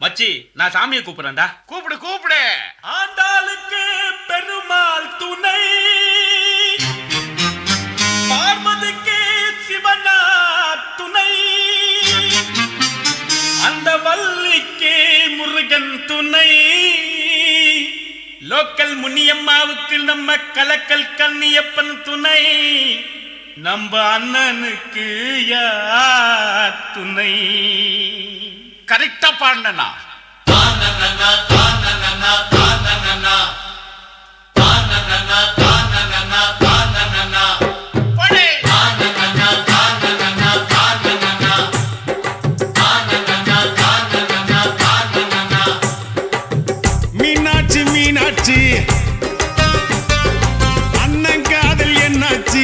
மச்சி நான் சாமியை கூப்பிடுறேன்டா கூப்பிடு கூப்பிடு ஆண்டாளுக்கு பெருமாள் துணை பார்வதிக்கு சிவனா துணை அந்த வள்ளிக்கு முருகன் துணை லோக்கல் முனியம்மாவுக்கு நம்ம கலக்கல் கண்ணியப்பன் துணை நம்ம அண்ணனுக்கு யார் துணை கரெக்டா பாடினா மீனாட்சி மீனாட்சி அண்ணன் காதல் என்னாச்சு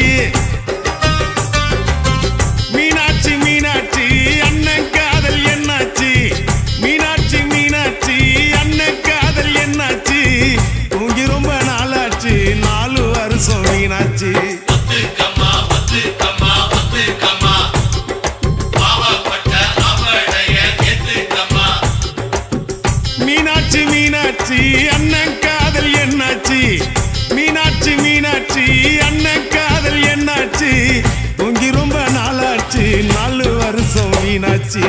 மீனாட்சி மீனாட்சி அண்ணன் காதல் என்னாச்சு மீனாட்சி மீனாட்சி அண்ணன் காதல் என்னாச்சு தூங்கி ரொம்ப நாளாச்சு நாலு வருஷம் மீனாட்சி மீனாட்சி மீனாட்சி அண்ணன் காதல் என்னாச்சு மீனாட்சி மீனாட்சி அண்ணன் காதல் என்னாச்சு தூங்கி ரொம்ப நாளாச்சு நாலு வருஷம் மீனாட்சி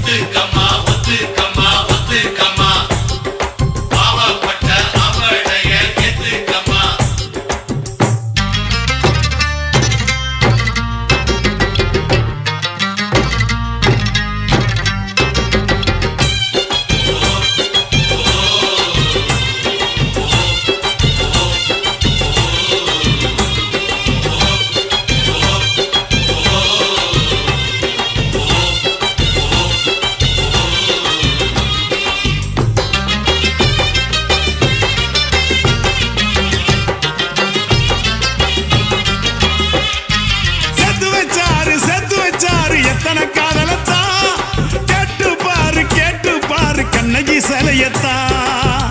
செத்து வச்சாரு செத்து வச்சாரு எத்தனை காதலத்தான் கேட்டு பாரு கேட்டு பாரு கண்ணகி சிலையத்தான்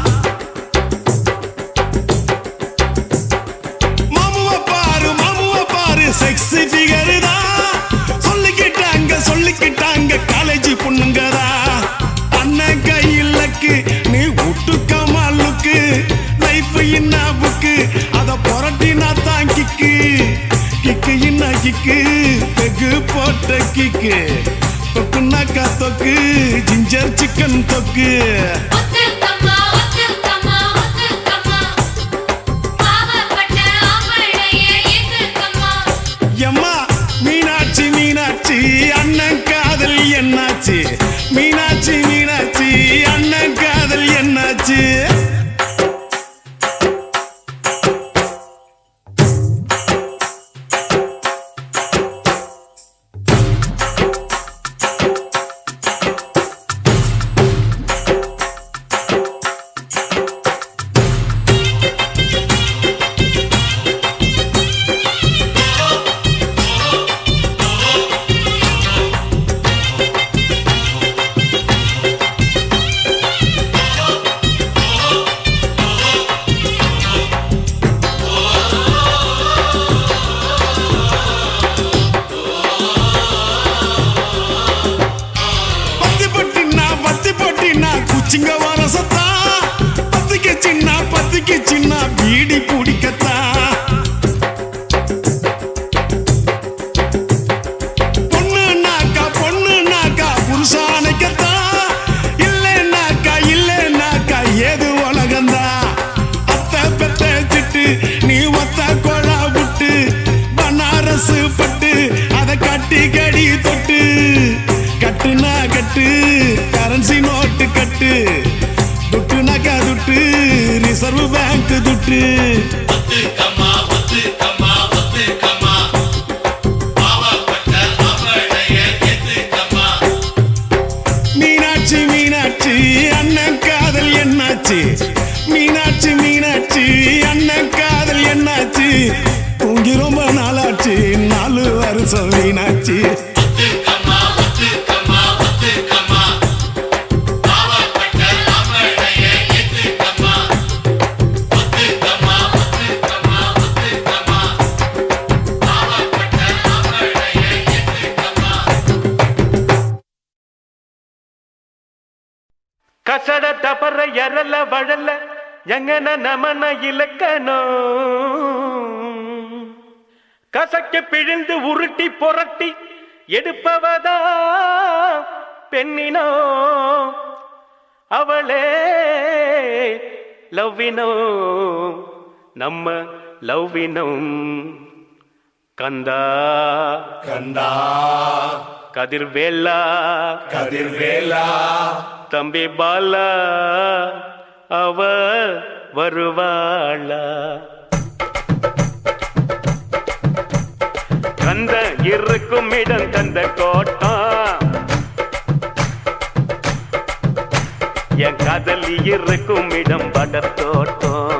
மாமுவ பாரு மாமுவ பாரு செக்ஸி ஃபிகர் தான் சொல்லிக்கிட்டாங்க சொல்லிக்கிட்டாங்க காலேஜ் பொண்ணுங்கதா அண்ணன் கையிலக்கு நீ விட்டுக்க மாலுக்கு லைஃப் என்ன புக்கு அத புரட்டினா தான் கிக்கு கிக்கு என்ன கிக்கு பெகு போட்ட கிக்கு தொக்குனாக்கா தொக்கு ஜிஞ்சர் சிக்கன் தொக்கு ஒத்துக்கம்மா ஒத்துக்கம்மா ஒத்துக்கம்மா பாவப்பட்ட ஆம்பளையே ஏத்துக்கம்மா எம்மா மீனாட்சி மீனாட்சி அண்ணன் காதல் என்னாச்சு மீனாட்சி மீனாட்சி அண்ணன் காதல் என்னாச்சு பத்தி பட்டினா பத்தி பட்டினா குச்சிங்க வர சத்தா பத்திக்கு சின்ன பத்திக்கு சின்ன பீடி பிடிக்கத்தா பொண்ணுனாக்கா பொண்ணுனாக்கா புருஷானைக்கத்தா இல்லைனாக்கா இல்லைனாக்கா ஏது உலகந்தா அத்தை பெத்த சிட்டு நீ ஒத்த கொழா விட்டு பனாரசு பட்டு அதை கட்டி கடி தொட்டு கட்டுனா கட்டு கரன்சி நோட்டு கட்டு துட்டுனாக்கா துட்டு ரிசர்வ் பேங்க் துட்டு மீனாட்சி மீனாட்சி அண்ணன் காதல் என்னாச்சு மீனாட்சி மீனாட்சி அண்ணன் காதல் என்னாச்சு தூங்கி ரொம்ப நாளாச்சு நாலு வருஷம் மீனாட்சி கசட தபர எரல வழல எங்கன நமன இலக்கணோ கசக்க பிழிந்து உருட்டி புரட்டி எடுப்பவதா பெண்ணினோ அவளே லவ்வினோ நம்ம லவ்வினம் கந்தா கந்தா கதிர்வேலா கதிர்வேலா தம்பி பாலா அவ வருவாளா கந்த இருக்கும் இடம் கந்த கோட்டம் என் காதலி இருக்கும் இடம் படத்தோட்டம்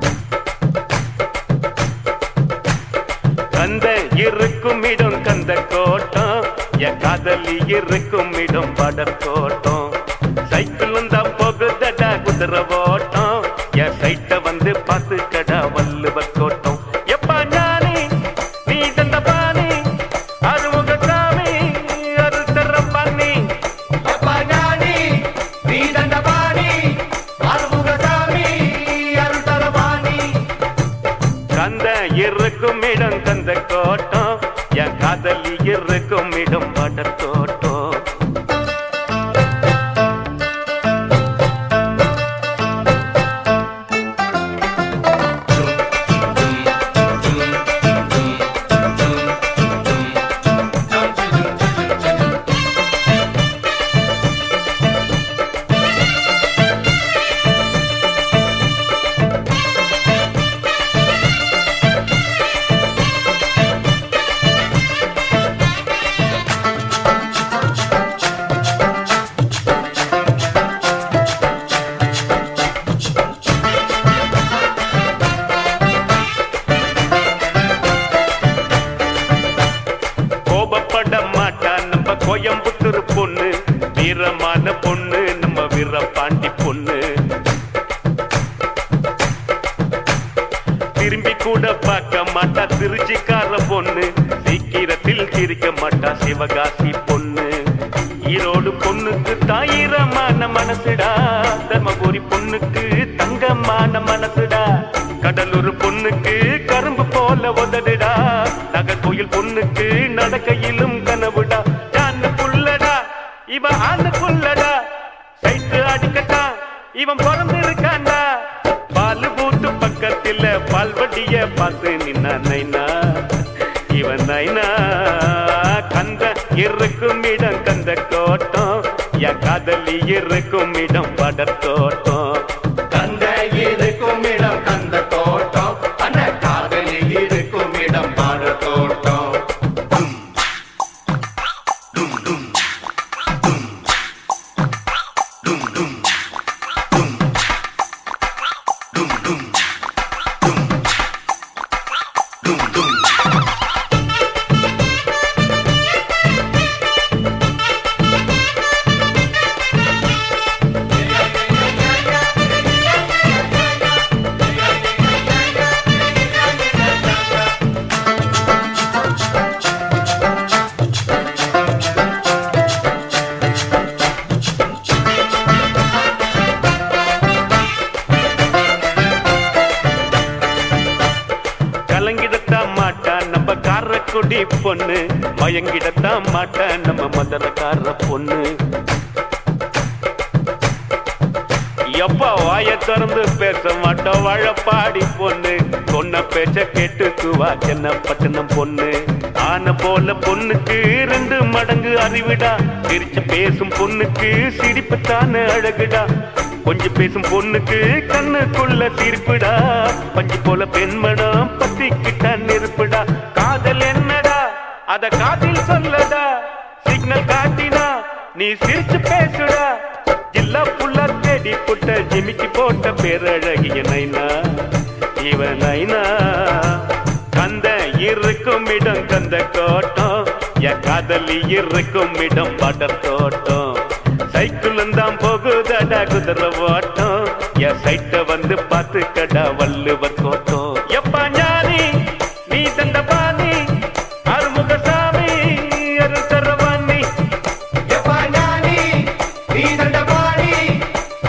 கந்த இருக்கும் இடம் கந்த கோட்டம் என் காதலி இருக்கும் இடம் படத்தோட்டம் சைக்கிளும் தான் போகுதடா குதிரை ஓட்டம் என் சைட்ட வந்து பார்த்து கடா வள்ளுவர் கோட்டம் எப்பா ஞானி நீ தந்த பாணி அருமுக சாமி அருத்தர பண்ணி எப்பா ஞானி நீ தண்டபாணி அருமுகசாமி அருள்தரபாணி கந்த இருக்கும் இடம் கந்த கோட்டம் என் காதலி இருக்கும் இடம் படத்தோட்டம் கோபப்பட மாட்டா நம்ம கோயம்புத்தூர் பொண்ணு வீரமான பொண்ணு நம்ம வீரபாண்டி பொண்ணு திரும்பி கூட பார்க்க மாட்டா திருச்சிக்கார பொண்ணு சீக்கிரத்தில் சிரிக்க மாட்டா சிவகாசி பொண்ணு ஈரோடு பொண்ணுக்கு தாயிரமான மனசுடா தர்மபுரி பொண்ணுக்கு தங்கமான மனசுடா கடலூர் பொண்ணுக்கு கரும்பு போல உதடுடா நகர்கோயில் பொண்ணுக்கு நடக்கையிலும் கனவுடா ஜான்னு புள்ளடா இவ ஆண்டு புள்ளடா சைட்டு அடிக்கட்டா இவன் பிறந்திருக்காண்டா பால் பூத்து பக்கத்துல பால்வடிய பார்த்து நின்னா நைனா இவன் நைனா கந்த இருக்கும் இடம் கந்த கோட்டம் என் காதலி இருக்கும் இடம் படத்தோட்டம் கந்த இருக்கும் இடம் கந்த தோட்டம் அந்த காதலி இருக்கும் இடம் பாட தோட்டம் கலங்கிடத்தான் மாட்டா நம்ம காரக்குடி பொண்ணு மயங்கிடத்தான் மாட்டா நம்ம மதுரக்கார பொண்ணு எப்பா வாய திறந்து பேச மாட்டோம் வாழப்பாடி பொண்ணு சொன்ன பேச்ச கேட்டுக்குவா சென்ன பட்டணம் பொண்ணு ஆன போல பொண்ணுக்கு ரெண்டு மடங்கு அறிவிடா சிரிச்சு பேசும் பொண்ணுக்கு சிரிப்பு தானே அழகுடா கொஞ்சம் பேசும் பொண்ணுக்கு கண்ணுக்குள்ள தீர்ப்புடா பஞ்சு போல பெண்மடம் பத்திக்கிட்ட நெருப்புடா காதல் என்னடா அத காதில் சொல்லடா சிக்னல் காட்டினா நீ சிரிச்சு பேசுடா எல்லா புள்ள தேடி புட்ட ஜிமிக்கி போட்ட பேரழகிய நைனா இவன் நைனா கந்த இருக்கும் இடம் கந்த கோட்டம் என் காதலி இருக்கும் இடம் படர் தோட்டம் சைக்கிளும் தான் போகுதடா குதிரை ஓட்டம் என் சைட்ட வந்து பார்த்து கடா வள்ளுவர் கோட்டம் எப்பா ஞானி நீ தந்த பாணி அருமுகசாமி அருள் தரவாணி எப்பா ஞானி நீ தண்டபாணி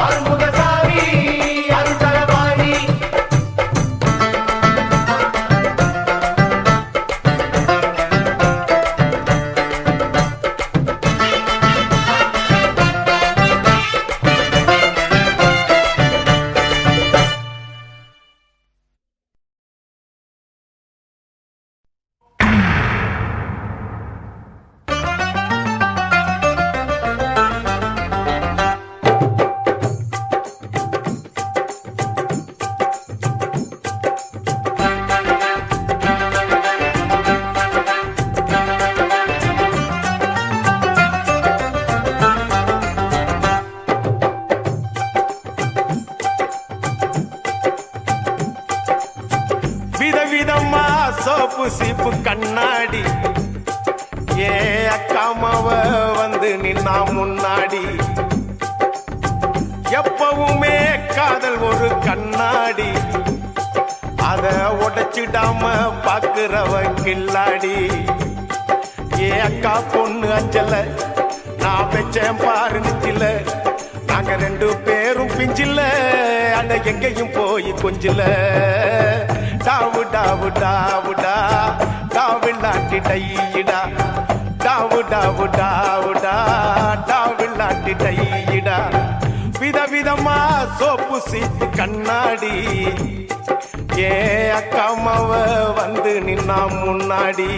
ஏ அக்காமாவ வந்து நின்னா முன்னாடி எப்பவுமே காதல் ஒரு கண்ணாடி அத உடைச்சிடாம பாக்குறவ கில்லாடி ஏ அக்கா பொண்ணு அஞ்சல நான் வச்சேன் பாரு நிச்சில நாங்க ரெண்டு பேரும் பிஞ்சில அட எங்கேயும் போய் கொஞ்சில டாவு டாவு டாவுடா டாவில்லாட்டி டையிடா டாவு டாவு டாவுடா டாவில்லாட்டி டையிடா விதவிதமா சோப்பு சீப்பு கண்ணாடி ஏ அக்காமாவ வந்து நின்னா முன்னாடி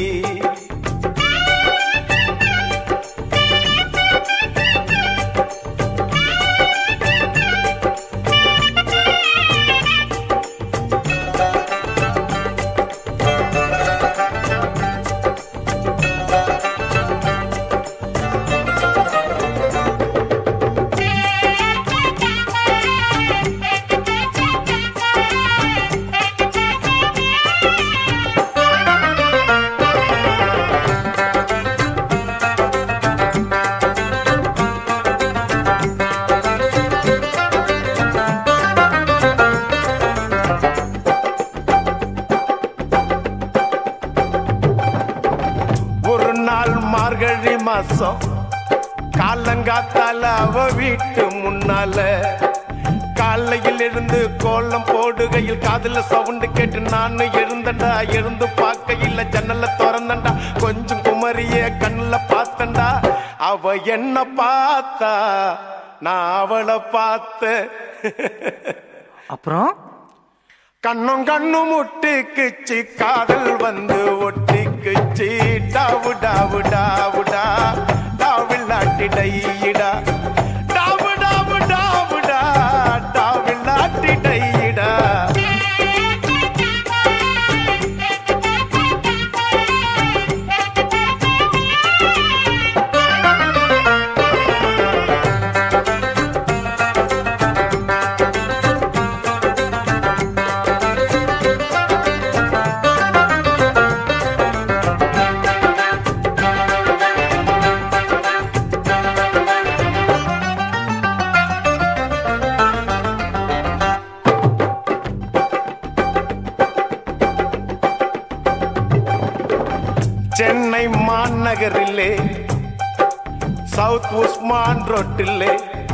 ஒரு நாள் மார்கழி மாசம் காலங்காத்தால அவ வீட்டு முன்னால காலையில் இருந்து கோலம் போடுகையில் காதுல சவுண்டு கேட்டு நானு எழுந்தண்டா எழுந்து பார்க்கையில் ஜன்னல திறந்தண்டா கொஞ்சம் குமரிய கண்ணுல பார்த்தண்டா அவ என்ன பார்த்தா நான் அவளை பார்த்தேன் அப்புறம் கண்ணும் கண்ணும் முட்டிக்குச்சு காதல் வந்து ஒட்டிக்குச்சு டாவு டாவு டாவுடா டாவில்லாட்டி டையிடா டாவு டாவு டாவுடா டாவில்லாட்டி டையிடா சென்னை மாநகரிலே சவுத் உஸ்மான் ரோட்டிலே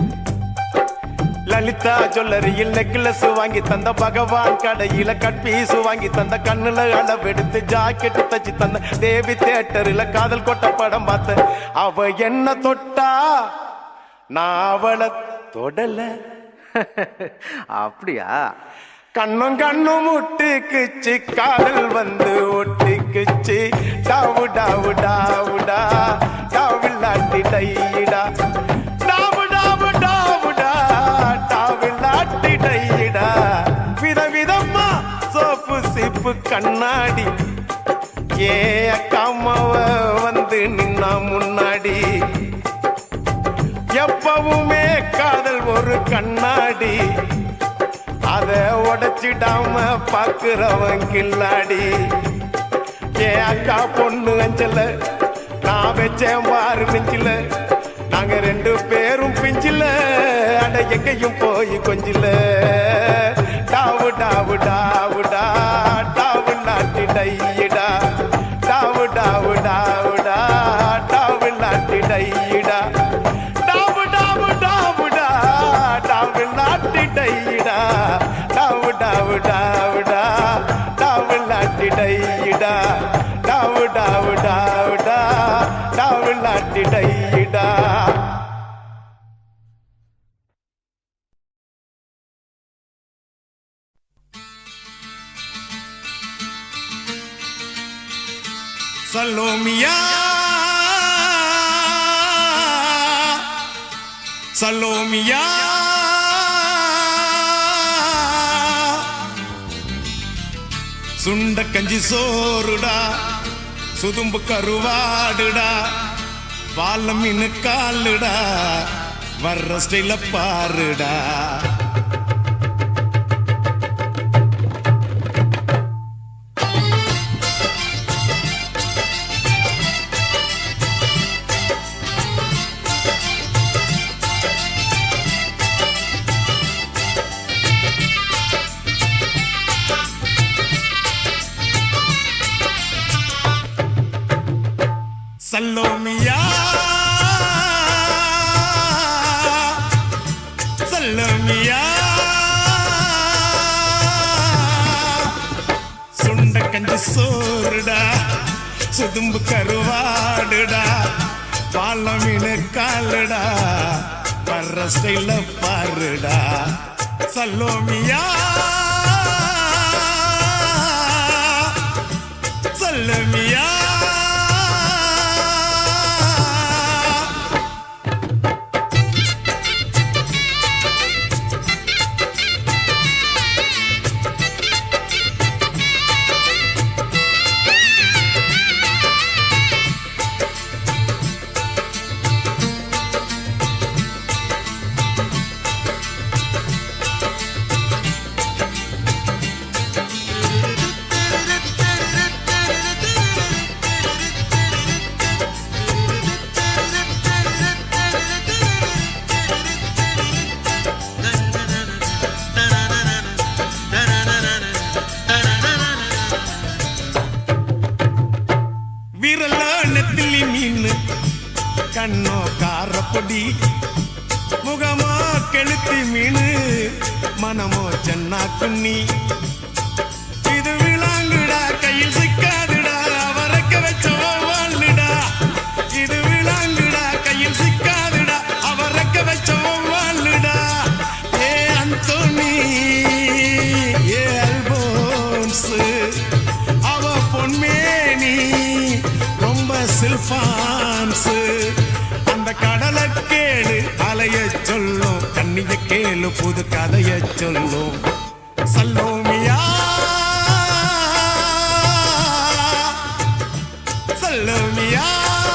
லலிதா ஜுவல்லரியில் நெக்லஸ் வாங்கி தந்த பகவான் கடையில கட்பீஸ் வாங்கி தந்த கண்ணுல அளவெடுத்து ஜாக்கெட் தச்சு தந்த தேவி தியேட்டரில் காதல் கொட்ட படம் பார்த்த அவ என்ன தொட்டா நான் அவளை தொடல அப்படியா கண்ணும் கண்ணும் முட்டுக்குச்சு காதல் வந்து ஒட்டிக்குச்சு டாவு டாவு டாவுடா டாவில்லாட்டி டையிடா டாவு டாவு டாவுடா டாவில்லாட்டி டையிடா விதவிதமா சோப்பு சிப்பு கண்ணாடி ஏ அக்காமாவ வந்து நின்னா முன்னாடி எப்பவுமே காதல் ஒரு கண்ணாடி அத உடைச்சிடாம பாக்குறவன் கில்லாடி ஏ அக்கா பொண்ணு அஞ்சல நான் வச்சேன் பாரு மிஞ்சில நாங்க ரெண்டு பேரும் பிஞ்சில அட எங்கேயும் போய் கொஞ்சில டாவு டாவு டாவுடா டாவு நாட்டி டையிடா டாவு டாவு டாவுடா டாவு நாட்டி டையிடா டாவு டாவு டாவுடா டாவு நாட்டி டையிடா டாவு டாவு டாவுடா டாவு நாட்டி டையிடா டாவு டாவு டாவுடா டாவு நாட்டி டையிடா சலோமியா சலோமியா சுண்ட கஞ்சி சோறுடா சுதும்பு கருவாடுடா பால மீன் காலுடா வர்ற ஸ்டைல பாருடா சல்லோமியா சல்லோமியா சுண்ட கஞ்சி சோறுடா சுதும்பு கருவாடுடா பாலமீனு காலுடா வர்ற ஸ்டைல பாருடா சல்லோமியா சல்லமியா விரல நெத்திலி மீன் கண்ணோ காரப்பொடி முகமோ கெளுத்தி மீன் மனமோ சென்னா குன்னி இது விளாங்குடா கையில் சிக்காதுடா அவரக்க வச்ச வாழ்டா இது விளாங்குடா கையில் சிக்காதுடா அவரக்க வச்ச வாழ்டா ஏ அந்தோனி ஏ அல்போன்ஸ் அவ பொன்மேனி ரொம்ப சில்பான்ஸ் அந்த கடலை கேளு அலைய சொல்லும் கண்ணிய கேளு புது கதைய சொல்லும் சல்லோமியா சல்லோமியா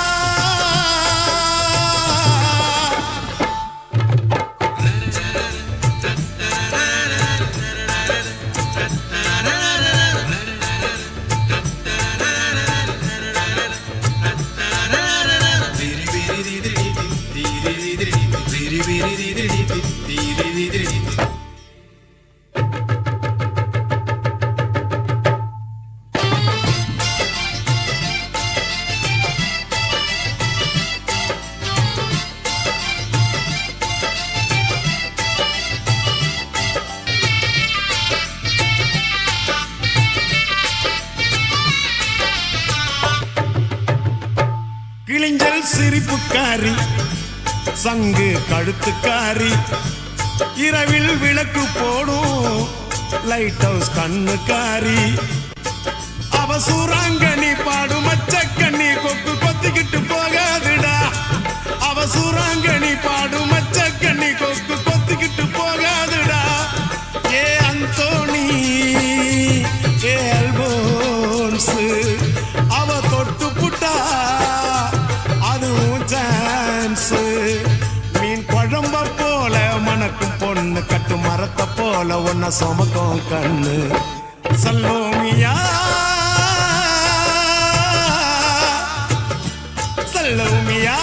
கிழிஞ்சல் சிரிப்புக்காரி சங்கு கழுத்துக்காரி இரவில் விளக்கு போடும் லைட் ஹவுஸ் கண்ணுக்காரி அவ சூறாங்கண்ணி பாடும் மச்சக்கண்ணி கொக்கு கொத்திக்கிட்டு போகாதுடா அவ சூறாங்கண்ணி பாடும் மச்சக்கண்ணி கொக்கு கொத்திக்கிட்டு போகாதுடா ஏ அந்தோணி ஏ அல்போன்ஸ் அவ தொட்டு புட்டா அதுவும் சான்ஸ் மீன் குழம்ப போல மணக்கும் பொண்ணு கட்டு மரத்தை போல ஒன்ன சுமக்கும் கண்ணு சல்லோமியா சல்லோமியா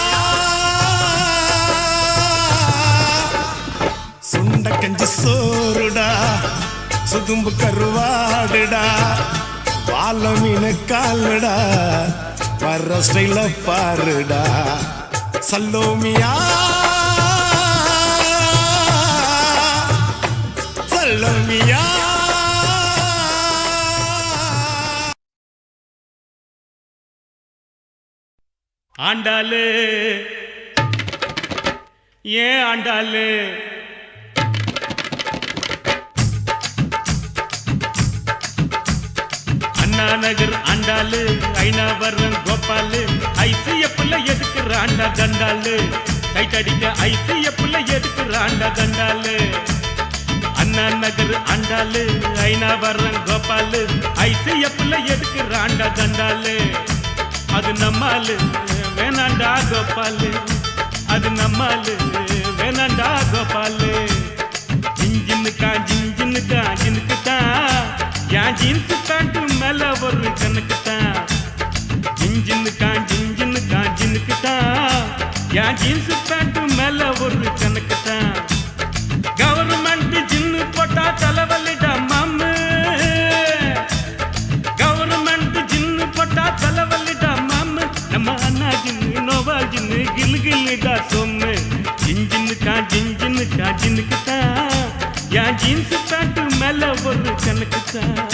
சுண்ட கஞ்சி சோறுடா சுதும்பு கருவாடுடா வாழ மீன் காலுடா வர்ற ஸ்டைல பாருடா சல்லோமியா சல்லோமியா ஆண்டாளு ஏன் ஆண்டாளு அண்ணா நகர் ஆண்டாளு ஐநாவரம் கோபாலு ஐசிஎஃப்ல எதுக்கு ஆண்டா தண்டாளு கைட் அடிக்க ஐசிஎஃப்ல எதுக்கு ஆண்டா தண்டாளு அண்ணா நகர் ஆண்டாளு ஐநாவரம் கோபாலு ஐசிஎஃப்ல எதுக்கு ஆண்டா தண்டாளு அது நம்மாலு வேணாண்டா கோபாலு அது நம்மாலு வேணாண்டா கோபாலு ஜிஞ்சின்னுக்கா ஜிஞ்சின்னுக்கா ஜினுக்கு தான் என் ஜீன்ஸ் பேண்ட் மேல ஒரு கணக்கு தான் ஜிஞ்சின்னுக்கா ஜிஞ்சின்னுக்கா ஜினுக்கு தான் என் ஜீன்ஸ் பேண்ட் மேல ஒரு கணக்கு தான் கவர்மெண்ட் ஜின்னு போட்டா தலைவலிடா மாமு கவர்மெண்ட் ஜின்னு போட்டா தலைவலிடா மாமு நம்ம அண்ணா ஜின்னு கிலுகிலுடா சொம்மு ஜிஞ்சின்னுக்கா ஜிஞ்சின்னுக்கா ஜின்னுக்கு தான் என் ஜீன்ஸ் பேண்ட் மேல ஒரு கணக்கு தான்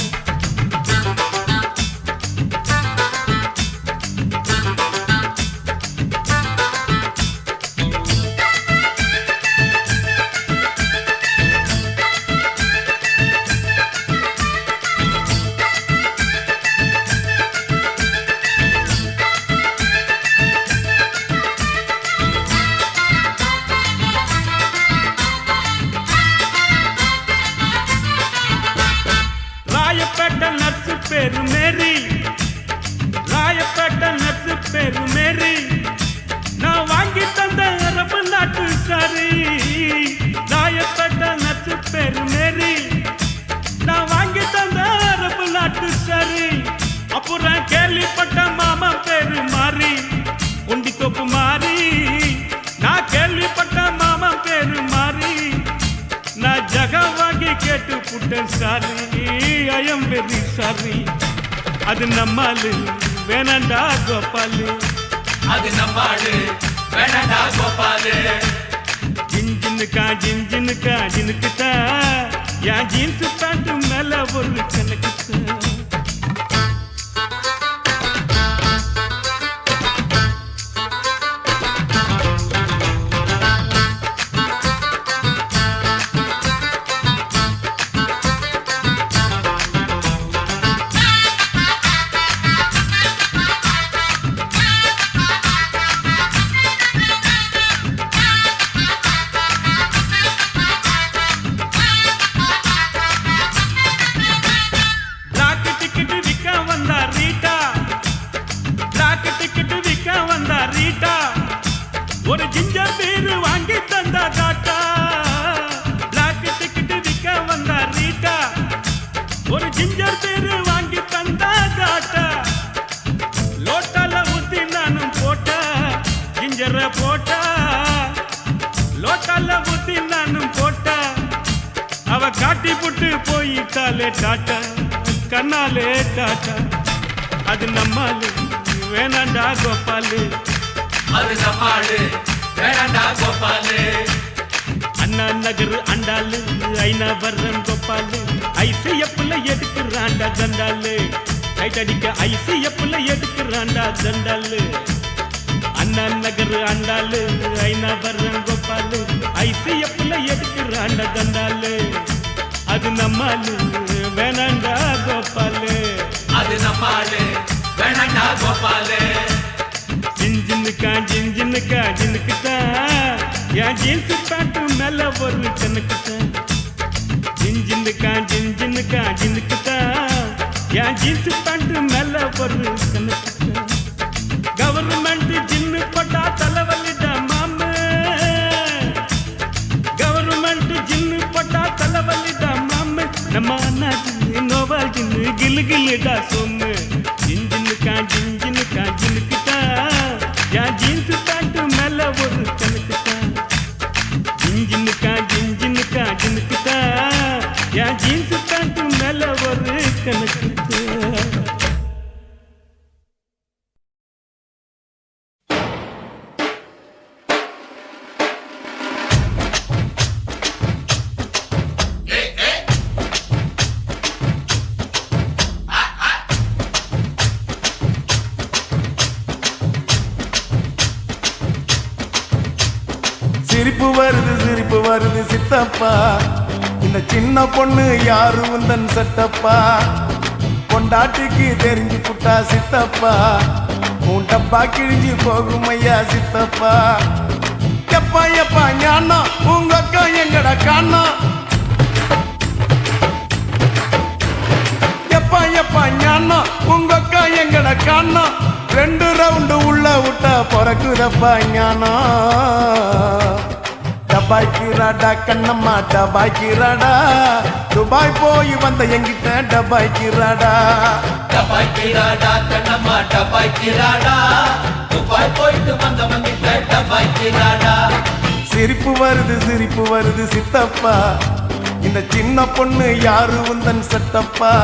ராயப்பேட்டை நர்ஸு பேரு மேரி ராயப்பேட்டை நர்ஸு பேரு மேரி நான் வாங்கி தந்த அரபு நாட்டு சாரி ராயப்பேட்டை நர்ஸு பேரு மேரி நான் வாங்கி தந்த அரபு நாட்டு சாரி அப்புறம் கேள்விப்பட்ட மாமா பேரு மாறி குண்டி தொப்பு மாறி நான் கேள்விப்பட்ட மாமா பேரு மாறி நான் ஜகவாகி கேட்டு புட்டேன் சாரி ஐயம் வெரி சாரி அது நம்மாலு வேணாண்டா கோபாலு அது நம்மாடு வேணடா கோபாலு ஜின்ஜின்னுக்கா ஜின்ஜின்னுக்கா ஜினுக்குதா என் ஜீன்ஸ் பேண்ட் மேல ஒரு கணக்கு பிளாக் டிக்கெட் விற்க வந்தா ரீட்டா பிளாக் டிக்கெட் விற்க வந்தா ரீட்டா ஒரு ஜிஞ்சர் பீர் வாங்கி தந்தா காட்டா பிளாக் டிக்கெட் விற்க வந்தா ரீட்டா ஒரு ஜிஞ்சர் பீர் வாங்கி தந்தா காட்டா லோட்டால ஊத்தி நானும் போட்டா ஜிஞ்சர போட்டா லோட்டால ஊத்தி நானும் போட்டா அவ காட்டி புட்டு போயிட்டாலே டாட்டா கண்ணாலே டாட்டா அது நம்மாலு வேணாண்டா கோபாலு அது நம்மாடு வேணடா கோபாலு அண்ணா நகர் அண்டாலு ஐநா வர்றன் கோபாலு ஐசிஎஃப்ல எடுக்கிறாண்டா தண்டாலு டைட் அடிக்க ஐசிஎஃப்ல எடுக்கிறாண்டா தண்டாலு அண்ணா நகர் அண்டாலு ஐநா வர்றன் கோபாலு ஐசிஎஃப்ல எடுக்கிறாண்டா தண்டாலு அது நம்மாலு வேணாண்டா கோபாலு அது நம்மாடு வேணடா கோபாலு ஜின்ஜின்னுக்கா ஜின்ஜின்னுக்கா ஜின்னுக்குதா என் ஜீன்ஸ் பேண்ட் மேல ஒரு கணக்குதா ஜின்ஜின்னுக்கா ஜின்ஜின்னுக்கா ஜின்னுக்குதா என் ஜீன்ஸ் பேண்ட் மேல ஒரு கணக்குதா கவர்மெண்ட் ஜின்னு போட்டா தலைவலிடா மாமு கவர்மெண்ட் ஜின்னு போட்டா தலைவலிடா மாமு நம்ம நாட்டு நோவா ஜின்னு கிலு கிலுடா சொம்மு ஜின்ஜின்னுக்கா ஜின்ஜின்னுக்கா ஜின்னுக்குதா என் ஜீன்ஸ் பேண்ட் மேல ஒரு கணக்குதா ஜின்ஜின்னுக்கா ஜின்ஜின்னுக்கா ஜின்னுக்குதா என் ஜீன்ஸ் பேண்ட் மேல ஒரு கணக்குதா சிரிப்பு வருது சிரிப்பு வருது சித்தப்பா இந்த சின்ன பொண்ணு யாரு உந்தன் சட்டப்பா பொண்டாட்டிக்கு தெரிஞ்சு புட்டா சித்தப்பா உன் டப்பா கிழிஞ்சு போகும் ஐயா சித்தப்பா எப்பா எப்பா ஞானா உங்க அக்கா எங்கடா காணா எப்பா எப்பா ஞானா உங்க அக்கா எங்கட காணா ரெண்டு ரவுண்டு உள்ள விட்டா பிறக்குதப்பா ஞானா டபாய்க்கிறாடா கண்ணம்மா டபாய்க்கிறாடா துபாய் போய் வந்த எங்கிட்ட டபாய்க்கிறாடா டபாய்க்கிறாடா கண்ணம்மா டபாய்க்கிறாடா துபாய் போயிட்டு வந்தவங்க கிட்ட டபாய்க்கிறாடா சிரிப்பு வருது சிரிப்பு வருது சித்தப்பா இந்த சின்ன பொண்ணு யாரு உந்தன் சட்டப்பா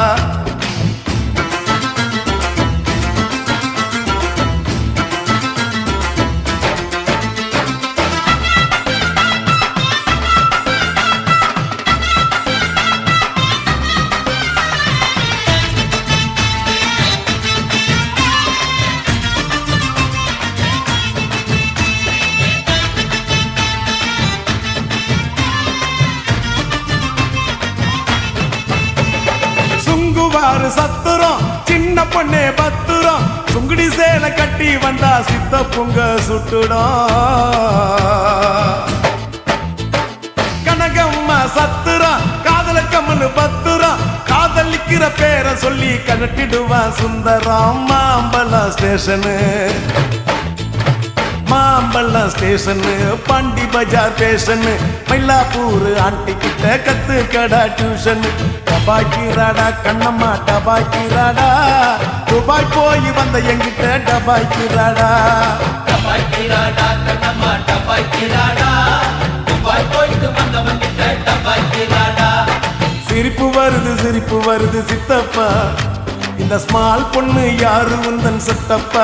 சத்துரம் சின்ன பொண்ணே பத்துரம் சுங்குடி சேலை கட்டி வந்தா சித்த பொங்க சுட்டுடும் கனகம்மா சத்துரம் காதல கம்மனு பத்துரம் காதலிக்கிற பேரை சொல்லி கனட்டிடுவான் Sundaram Mambalam station Mambalam station Pondy Bazaar station Mylapore aunty கிட்ட கத்து கடா டியூஷன் டபாக்கி ராடா கண்ணம்மா டபாக்கி ராடா துபாய் போய் வந்த எங்கிட்ட டபாக்கி ராடா டபாய் கிராடா கண்ணம்மா டபாய் கிராடா துபாய் போயிட்டு வந்தவன் கிட்ட டபாய் கிராடா சிரிப்பு வருது சிரிப்பு வருது சித்தப்பா இந்த ஸ்மால் பொண்ணு யாரு உந்தன் சித்தப்பா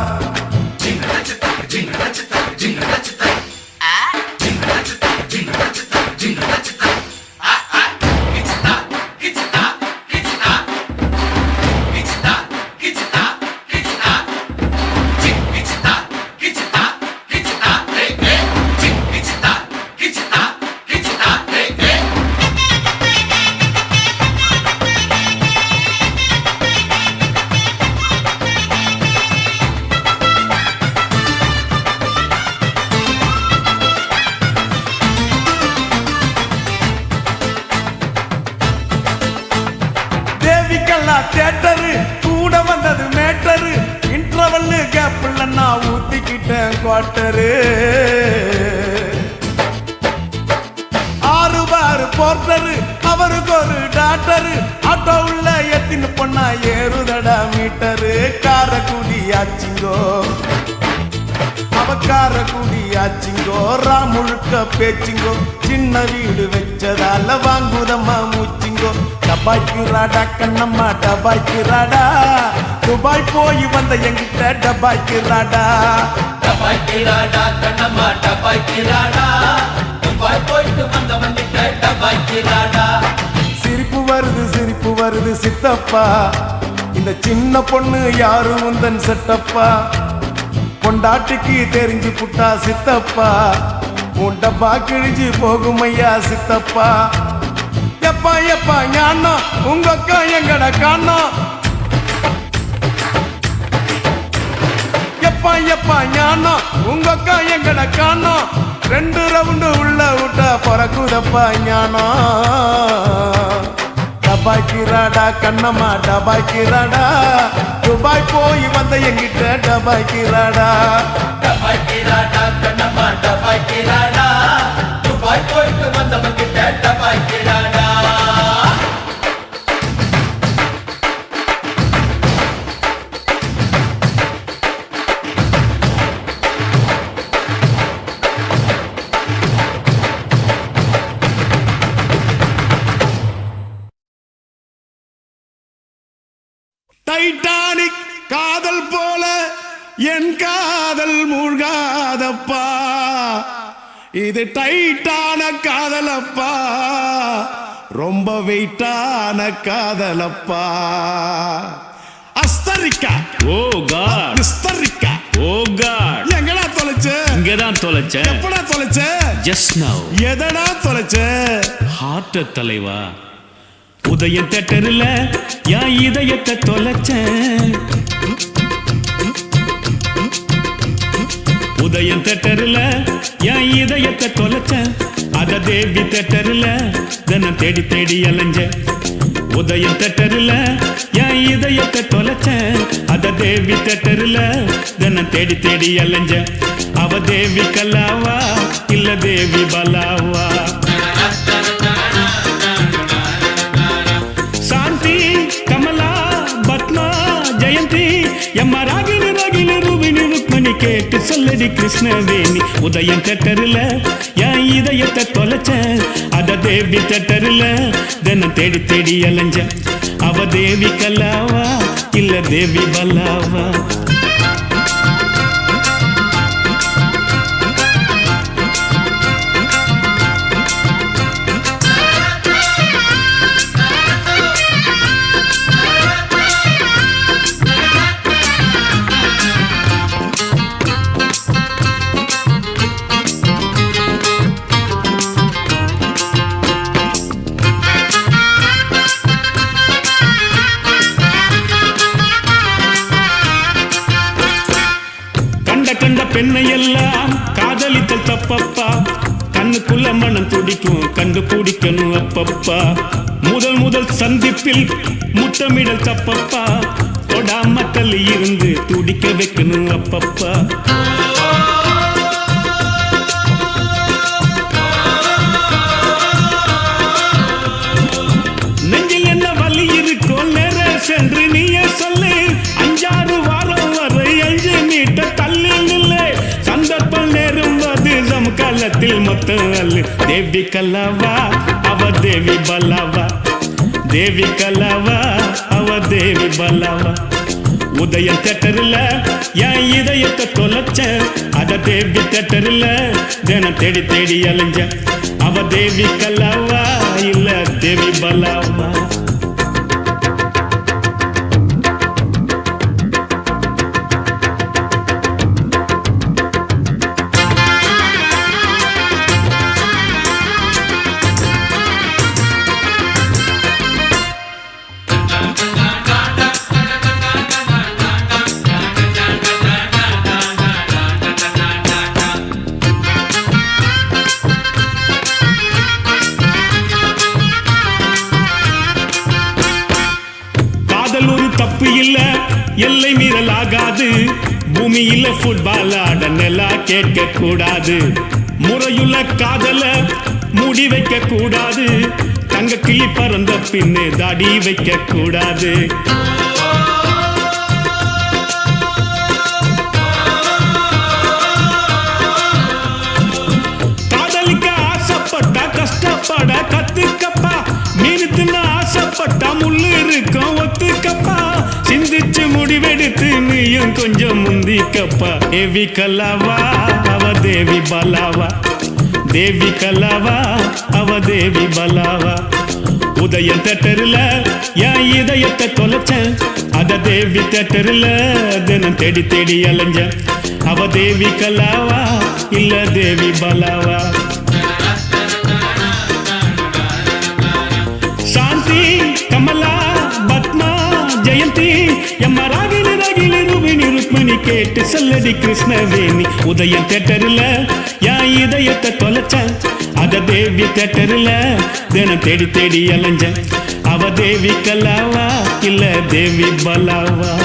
தேவிக்கல்லா தேட்டரு கூட வந்தது மேட்டரு இன்டர்வல்லு கேப்ல நான் ஊத்திக்கிட்டேன் குவார்ட்டரு ஆறு பாரு போர்ட்டரு அவருக்கு ஒரு டாக்டரு ஆட்டோ உள்ள எத்தின்னு பொண்ணா ஏறுதடா மீட்டரு காரக்குடி ஆச்சிங்கோ அவக்கார குடியாச்சிங்கோ முழுக்க பேச்சிங்கோ சின்ன வீடு வச்சதால வாங்குதம்மா மூச்சிங்கோ டபாய்க்கு ராடா கண்ணம்மா டபாய்க்கு ராடா துபாய் போய் வந்த எங்கிட்ட டபாய்க்கு ராடா டபாய் கிராடா கண்ணம்மா டபாய் கிராடா துபாய் போயிட்டு வந்தவன் கிட்ட டபாய் கிராடா சிரிப்பு வருது சிரிப்பு வருது சித்தப்பா இந்த சின்ன பொண்ணு யாரு உந்தன் செட்டப்பா பொண்டாட்டிக்கு தெரிஞ்சு புட்டா சித்தப்பா உன் டப்பா கிழிஞ்சு போகும் ஐயா சித்தப்பா எப்பா எப்பா ஞானம் உங்க அக்கா எங்கட காணோம் எப்பா எப்பா ஞானம் உங்க அக்கா எங்கட காணோம் ரெண்டு ரவுண்டு உள்ள விட்டா பறக்குதப்பா ஞானம் டபாய்க்கிறாடா கண்ணம்மா டபாய்க்கிறாடா துபாய் போய் வந்த எங்கிட்ட டபாய்க்கிறாடா டபாய் கிராடா கண்ணம்மா டபாய் கிராடா துபாய் போயிட்டு வந்தவன் கிட்ட டபாய் கிராடா டைட்டானிக் காதல் போல என் காதல் மூழ்காதப்பா இது டைட்டான காதலப்பா ரொம்ப வெயிட்டான காதலப்பா அஸ்தரிக்கா ஓ காட் விஸ்தரிக்கா ஓ காட் எங்கடா தொலைச்ச இங்கதான் தொலைச்சேன் எப்படா தொலைச்ச ஜஸ்ட் நவ் எதடா தொலைச்ச ஹார்ட் தலைவா உதயம் தேட்டரில் என் இதயத்தை தொலைச்சேன் உதயம் தேட்டரில் என் இதயத்தை தொலைச்சேன் அத தேவி தேட்டரில் தினம் தேடி தேடி அலைஞ்சேன் உதயம் தேட்டரில் என் இதயத்தை தொலைச்சேன் அத தேவி தேட்டரில் தினம் தேடி தேடி அலைஞ்சேன் அவ தேவி கல்லாவா இல்ல தேவி பலாவா శాంతి కమలా பத்மா ஜெயந்தி எம்மா ராகினி ராகினி ரூபினி ருக்மணி கேட்டு சொல்லடி கிருஷ்ணவேணி உதயம் தேட்டரில் என் இதயத்தை தொலைச்சேன் அத தேவி தேட்டரில் தினம் தேடி தேடி அலைஞ்சேன் அவ தேவி கல்லாவா இல்ல தேவி பல்லாவா கண்ட பெண்ணை எல்லாம் காதலித்தல் தப்பப்பா கண்ணுக்குள்ள மனம் துடிக்கும் கண்டு பிடிக்கணும் அப்பப்பா முதல் முதல் சந்திப்பில் முத்தமிடல் தப்பப்பா தொடாம தள்ளி இருந்து துடிக்க வைக்கணும் அப்பப்பா நெஞ்சில் என்ன வலி இருக்கோ நேர சென்று நீயே சொல்லு அஞ்சாறு வாரம் வரை அஞ்சு மீட்டர் தள்ளி நில்லு சந்தர்ப்பம் நேரும் வது நம் காலத்தில் மொத்தம் அல்லு தேவி கல்லாவா அவ தேவி பல்லாவா தேவி கல்லாவா அவ தேவி பல்லாவா உதயம் தேட்டரில் என் இதயத்தை தொலைச்ச அத தேவி தேட்டரில் தினம் தேடி தேடி அலைஞ்ச அவ தேவி கல்லாவா இல்ல தேவி பல்லாவா காதல் ஒரு தப்பு இல்ல எல்லை மீறல் ஆகாது பூமியில ஃபுட்பால் ஆட நிலா கேட்க கூடாது முறையுள்ள காதல மூடி வைக்க கூடாது தங்க கிளி பறந்த பின்னே தாடி வைக்க கூடாது காதலிக்க ஆசைப்பட்டா கஷ்டப்பட கத்துக்கப்பா மீன் தின்ன ஆசைப்பட்டா முள்ளு இருக்கும் ஒத்துக்கப்பா சிந்திச்சு முடிவெடுத்து நீயும் கொஞ்சம் முந்திக்கப்பா தேவி கல்லாவா அவ தேவி பலாவா தேவி கல்லாவா அவ தேவி பலாவா உதயம் தேட்டரில் என் இதயத்தை தொலைச்சேன் அத தேவி தேட்டரில் தினம் தேடி தேடி அலைஞ்சேன் அவ தேவி கல்லாவா இல்ல தேவி பலாவா சாந்தி கமலா பத்மா ஜெயந்தி எம்ம ராகினி ராகினி ரூபினி ருக்மிணி கேட்டு சொல்லடி கிருஷ்ணவேணி உதயம் தேட்டரில் என் இதயத்தை தொலைச்சேன் அத தேவி தேட்டரில் தினம் தேடி தேடி அலைஞ்சேன் அவ தேவி கல்லாவா இல்ல தேவி பலாவா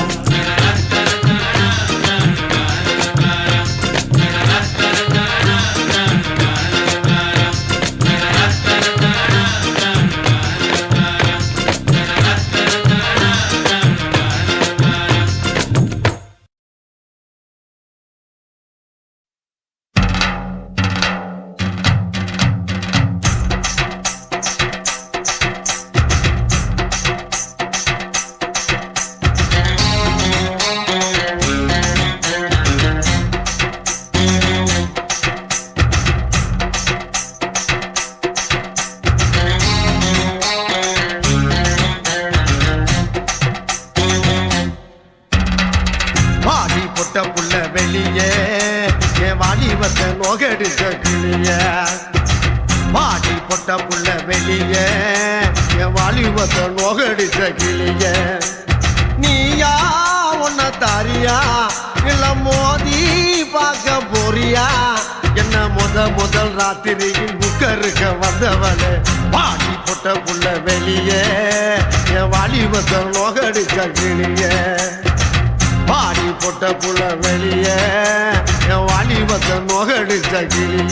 வாடி பொட்ட புள்ள வெளியே என் வாலிபத்தை நோகடிச்ச கிளிய வாடி பொட்ட புள்ள வெளியே என் வாலிபத்தை நோகடிச்ச கிளிய நீயா உன்ன தாரியா இல்ல மோதி பார்க்க போறியா என்ன முத முதல் ராத்திரியில் புக்கருக்க வந்தவளே வாடி பொட்ட புள்ள வெளியே என் வாலிபத்தை நோகடிச்ச கிளிய பாடி போட்ட புள்ள வெளிய என் வாலிபத்தை நோகடிச்ச கிளிய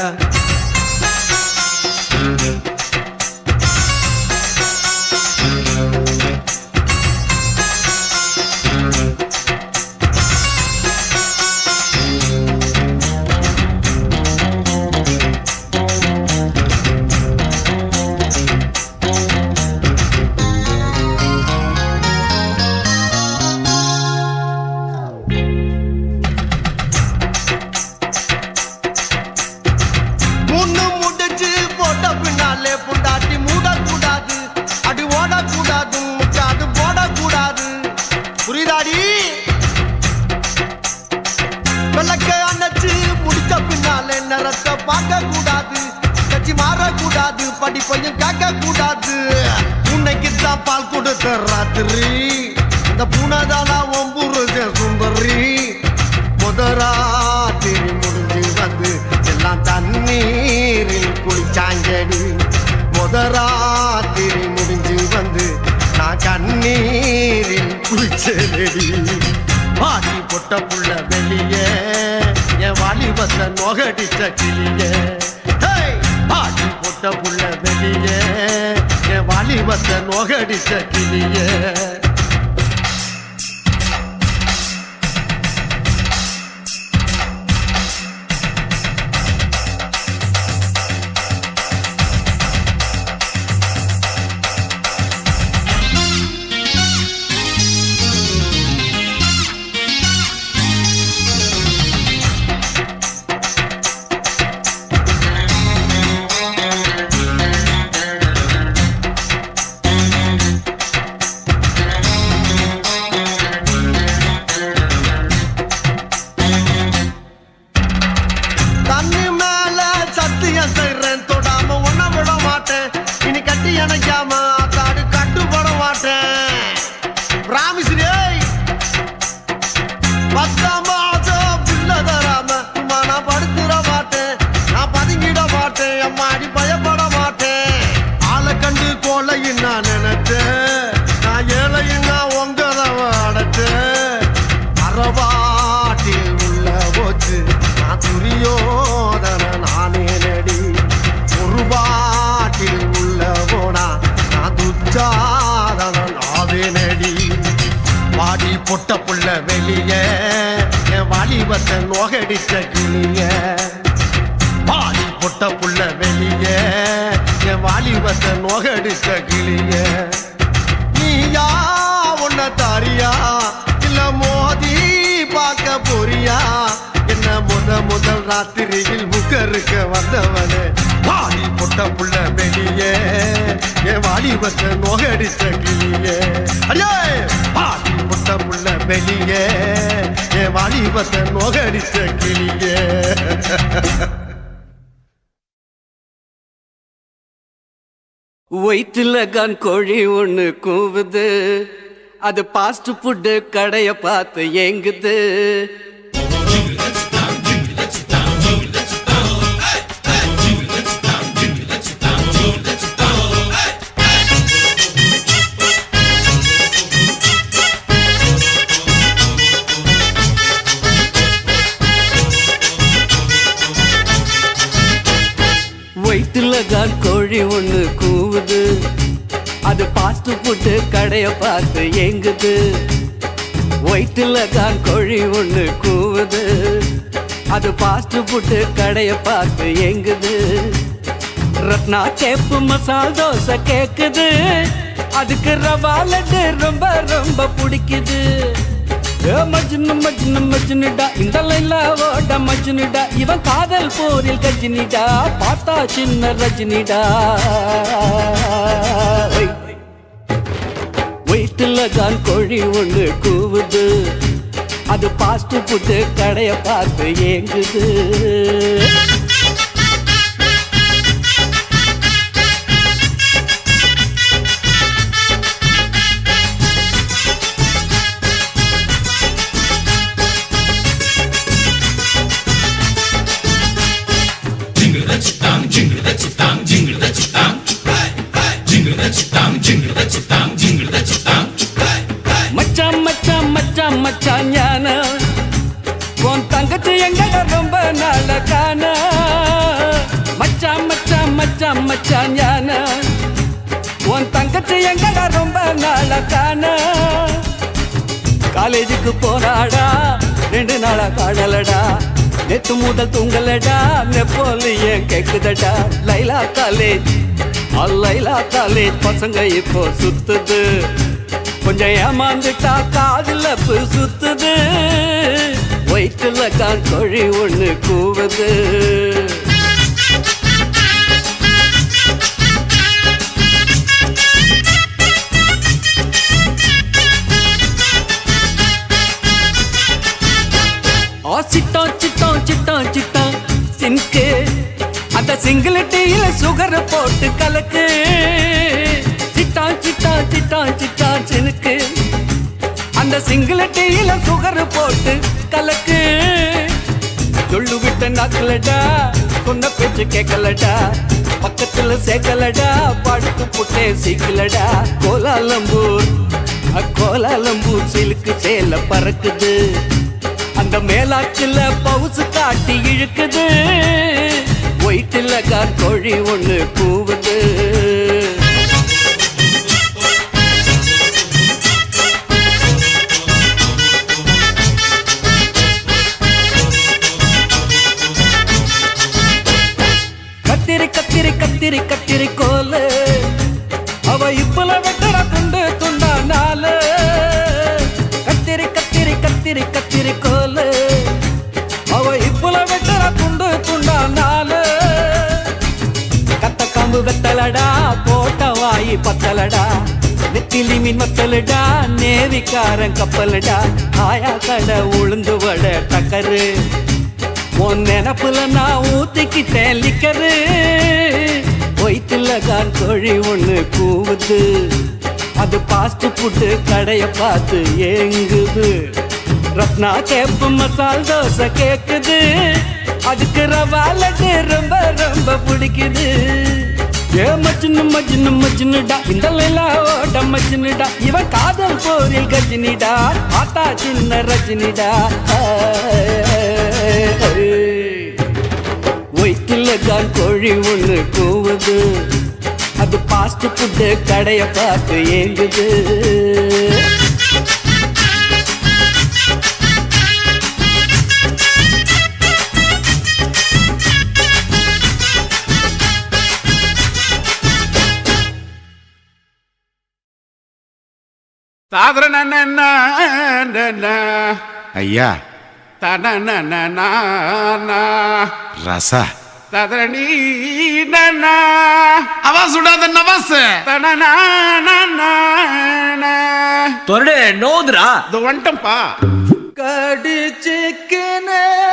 முன்னு முடிச்சு போட்ட பின்னாலே புண்டாட்டி மூடக்கூடாது அடி ஓடக்கூடாது முக்காடு போடக்கூடாது புரியுதாடி விளக்க அணைச்சு முடிச்ச பின்னாலே நிறத்தை பார்க்க கூடாது கட்சி மாறக்கூடாது படிப்பையும் கேட்க கூடாது உன்னைக்கு தான் பால் கொடுத்த ராத்திரி இந்த பூனைதானா ஒம்புரு சுந்தரி முதரா முதராத்திரி முடிஞ்சு வந்து நான் கண்ணீரில் குளிச்சேடி பாடி பொட்ட புள்ள வெளியே என் வாலிபத்தை நொகடிச்ச கிளியே ஹேய்! பாடி பொட்ட புள்ள வெளியே என் வாலிபத்தை நொகடிச்ச கிளியே தண்ணி மேல சத்தியம் செய்றேன் தொடாம ஒன்ன விட மாட்டேன் இனி கட்டி அணைக்காம தாடு கட்டுப்பட மாட்டேன் ராமிஸ்ரீ பத்தாம் மாசம் புள்ள தராம சும்மா நான் படுத்துட மாட்டேன் நான் பதுங்கிட மாட்டேன் அம்மாடி பயப்பட மாட்டேன் ஆளை கண்டு கோலையும் நான் நினைச்சேன் நான் ஏழையும் நான் உங்கதவ அடைச்சேன் அறவாட்டில் உள்ள போச்சு நான் துரியோதன நானே நடி ஒரு பாட்டில் உள்ள போனா நான் துச்சாதன நாவே நடி வாடி பொட்ட புள்ள வெளியே என் வாலிபத்தை நோகடிச்ச கிளிய வாடி பொட்ட புள்ள வெளியே என் வாலிபத்தை நோகடிச்ச கிளிய நீயா உன்ன தாரியா இல்ல மோதி பார்க்க போறியா என்ன முத முதல் ராத்திரியில் முகருக்க வந்தவனே வாடி பொட்ட புள்ள வெளியே என் வாலிபத்தை நோகடிச்ச கிளியே அடியே வாடி பொட்ட புள்ள வெளியே என் வாலிபத்தை நோகடிச்ச கிளியே வயிற்றுல கான் கோழி ஒண்ணு கூவுது அது பாஸ்ட் ஃபுட்டு கடைய பார்த்து ஏங்குது வயிற்றுல கான் கோழி ஒண்ணு கூவுது அது பாஸ்ட் ஃபுட்டு கடைய பார்த்து ஏங்குது வயிற்றுல கான் கோழி ஒண்ணு கூவுது அது பாஸ்ட் ஃபுட்டு கடைய பார்த்து ஏங்குது ரத்னா சேப்பு மசால் தோசை கேக்குது அதுக்கு ரவா லட்டு ரொம்ப ரொம்ப பிடிக்குது ஏ மஜ்னு மஜ்னு மஜ்னுடா இந்த லைலா ஓட மஜ்னுடா இவன் காதல் போரில் கஜினிடா பார்த்தா சின்ன ரஜினிடா வயிற்றுல தான் கோழி ஒண்ணு கூவுது அது பாஸ்ட் ஃபுட்டு கடைய பார்த்து ஏங்குது மச்சான் மச்சான் மச்சான் மச்சான் ஞான உன் தங்கச்சி எங்கட ரொம்ப நாள காண மச்சான் மச்சான் மச்சான் மச்சான் ஞான உன் தங்கச்சி எங்கட ரொம்ப நாள காண காலேஜுக்கு போனாடா ரெண்டு நாளா காடலடா நேத்து முதல் தூங்கலடா நெப்போலியன் கேக்குதடா லைலா காலேஜ் ஆ, லைலா காலேஜ் பசங்க இப்போ சுத்துது கொஞ்சம் ஏமாந்துட்டா காதுல பு சுத்துது வயிற்றுல கான் கோழி ஒண்ணு கூவுது ஆ சிட்டம் சிட்டம் சிட்டம் சிட்டம் சின்கு அந்த சிங்கிள் டீல சுகர் போட்டு கலக்கு சிட்டான் சிட்டான் சிட்டான் சிட்டான் சினுக்கு அந்த சிங்கிள் டீல சுகர் போட்டு கலக்கு சொல்லு விட்ட நாக்கலடா சொன்ன பேச்சு கேட்கலடா பக்கத்துல சேக்கலடா படுத்து புட்டே சீக்கலடா கோலாலம்பூர் கோலாலம்பூர் சிலுக்கு சேல பறக்குது அந்த மேலாச்சுல பவுசு காட்டி இழுக்குது ஒயிட்டுல கார்கோழி ஒண்ணு கூவுது கத்திரி கத்திரி கத்திரி கத்திரி கோலு அவ இப்பல வெட்டற துண்டு துண்டா நாலு கத்திரி கத்திரி கத்திரி கத்திரி கோலு அவ இப்பல வெட்டற துண்டு துண்டா நாலு கத்த காம்பு வெத்தலடா போட்ட வாயி பத்தலடா நெத்திலி மீன் மத்தலடா நேவிக்காரன் கப்பலடா ஆயா கடை உளுந்து வட டக்கரு உன் நினப்புல நான் ஊத்திக்கிட்டேன் லிக்கரு வயிற்றுல கான் கோழி ஒண்ணு கூவுது அது பாஸ்ட் ஃபுட்டு கடைய பார்த்து ஏங்குது ரத்னா கேப்பு மசால் தோசை கேக்குது அதுக்கு ரவா லட்டு ரொம்ப ரொம்ப பிடிக்குது ஏ மச்சினு மச்சினு மச்சினுடா இந்த லைலா ஓட மச்சினுடா இவன் காதல் போரில் கஜினிடா ஆத்தா சின்ன ரஜினிடா ஒயிட்டில் தான் கோழி ஒண்ணு கூவுது அது பாஸ்ட் ஃபுட்டு கடைய பார்த்து ஏங்குது தாதர ஐயா தன ரசா ததரணி அவா சுடாத நவாஸ் தொரடு நோதுரா இது வந்துட்டம்பா கடிச்சிக்கின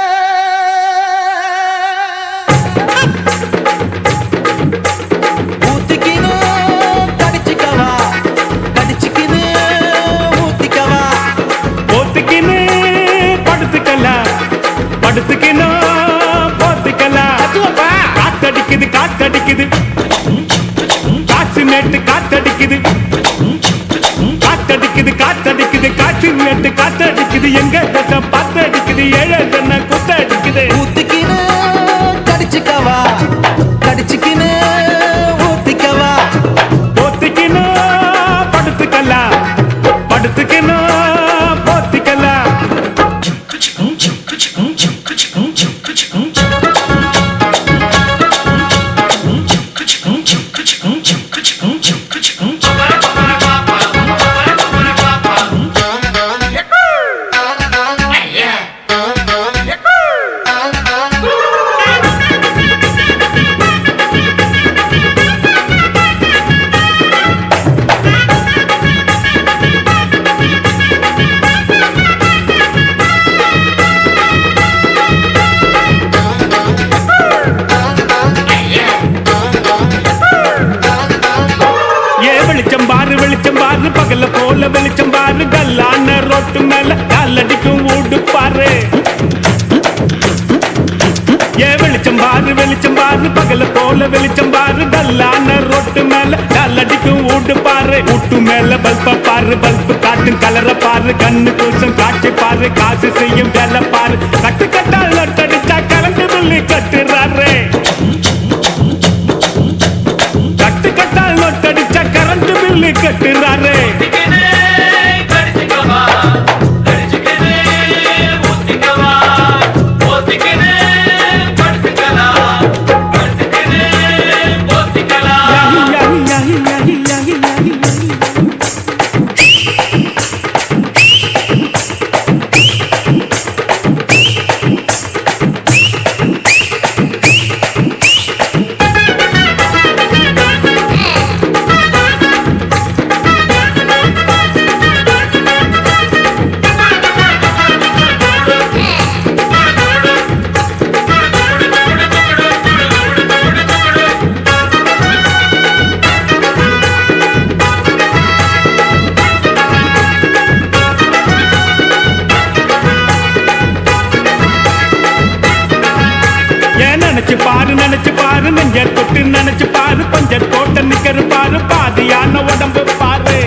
ஊத்திக்கின கடிச்சிக்கவா கடிச்சிக்கின ஊத்திக்கவா போத்துக்கின்னு படுத்துக்கலாம் படுத்துக்கின்னு போத்துக்கலாம் காத்தடிக்குது காத்தடிக்குது காற்று நேட்டு காத்தடிக்குது காத்தடிக்குது காத்தடிக்குது காற்று நேட்டு காத்தடிக்குது எங்க தசை பாத்தடிக்குது ஏழை தன்னை குத்தடிக்குது ஊத்திக்கின கடிச்சிக்கவா கடிச்சிக்கின ஊத்திக்கவா போத்துக்கின்னு படுத்துக்கலாம் படுத்துக்கின்னு போத்திக்கலாம் ஏ வெளிச்சம் பாரு வெளிச்சம் பாரு பகல போல வெளிச்சம் பாரு கல்லான ரோட்டு மேல காலடிக்கும் ஊடு பாரு ஏ வெளிச்சம் பாரு வெளிச்சம் பாரு பகல போல வெளிச்சம் பாரு கல்லான ரோட்டு மேல காலடிக்கும் ஊடு பாரு ஊட்டு மேல பல்ப பாரு பல்பு காட்டும் கலர பாரு கண்ணு கூசம் காட்சி பாரு காசு செய்யும் வேலை பாரு கட்டு கட்டால் நட்டடிச்சா கரண்ட் பில்லு கட்டுறாரு கட்டு கட்டால் நோட்டடிச்சா கரண்ட் பில்லு கட்டுறாரு யாஹி, யாஹி, யாஹி, யாஹி, யாஹி, யாஹி, யாஹி. தொட்டு நினைச்சு பாரு பஞ்சர் போட்ட நிக்கிற பாரு பாதியான உடம்பு பாரு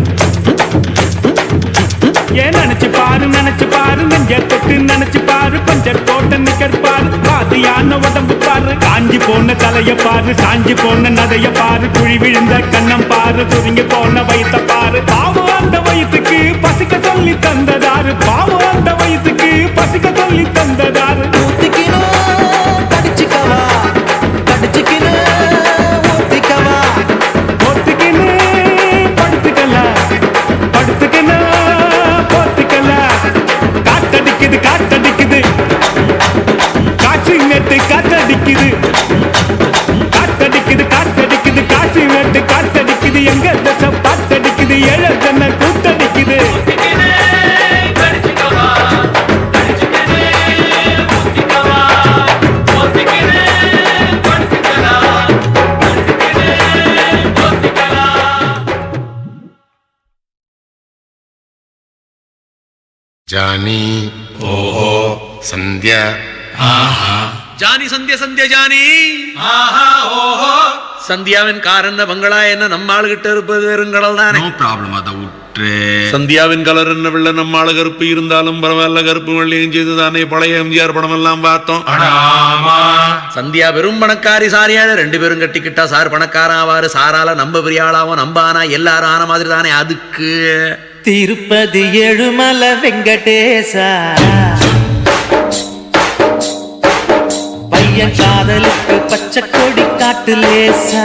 ஏன் நினைச்சு பாரு நினைச்சு பாரு நெஞ்ச தொட்டு நினைச்சு பாரு பஞ்சர் போட்ட நிக்கிற பாரு பாதியான உடம்பு பாரு காஞ்சி போன தலைய பாரு சாஞ்சி போன நதைய பாரு குழி விழுந்த கண்ணம் பாரு சுருங்கி போன வயித்த பாரு பாவம் அந்த வயிற்றுக்கு பசிக்க சொல்லி தந்ததாரு பாவம் அந்த வயிற்றுக்கு பசிக்க சொல்லி தந்ததாரு கடிச்சுக்கவா கடிச்சுக்கினு ஊத்திக்கவா போத்துக்கின்னு படுத்துக்கலாம் படுத்துக்கின்னு போத்துக்கலாம் காத்தடிக்குது காத்தடிக்குது காற்று நெட்டு காத்தடிக்குது காத்தடிக்குது காத்தடிக்குது காற்று நெட்டு காத்தடிக்குது எங்க தசை பாத்தடிக்குது ஏழ தன்னை கூத்தடிக்குது ಜಾನಿ ಓಹೋ ಸಂಧ್ಯಾ ஜானி சந்தியா சந்தியா ஜானி சந்தியாவின் கார் என்ன பங்களா என்ன நம்ம ஆளுகிட்ட இருப்பது வெறுங்கடல் தானே ನೋ ಪ್ರಾಬ್ಲಮ್ ಅದ ಉಟ್ರೆ சந்தியாவின் கலர் என்ன வெள்ள நம்ம ஆளு கருப்பு இருந்தாலும் பரவாயில்ல கருப்பு வெள்ளையும் செய்து தானே பழைய எம்ஜிஆர் படம் எல்லாம் பார்த்தோம் சந்தியா வெறும் பணக்காரி சாரியாள ரெண்டு பேரும் கட்டிக்கிட்டா சார் பணக்காரன் ஆவாரு சாரால நம்ம பெரிய ஆளாவும் நம்ம ஆனா எல்லாரும் ஆன மாதிரி தானே அதுக்கு திருப்பதி எழுமல வெங்கடேசா பையன் காதலுக்கு பச்சை கொடி காட்டு லேசா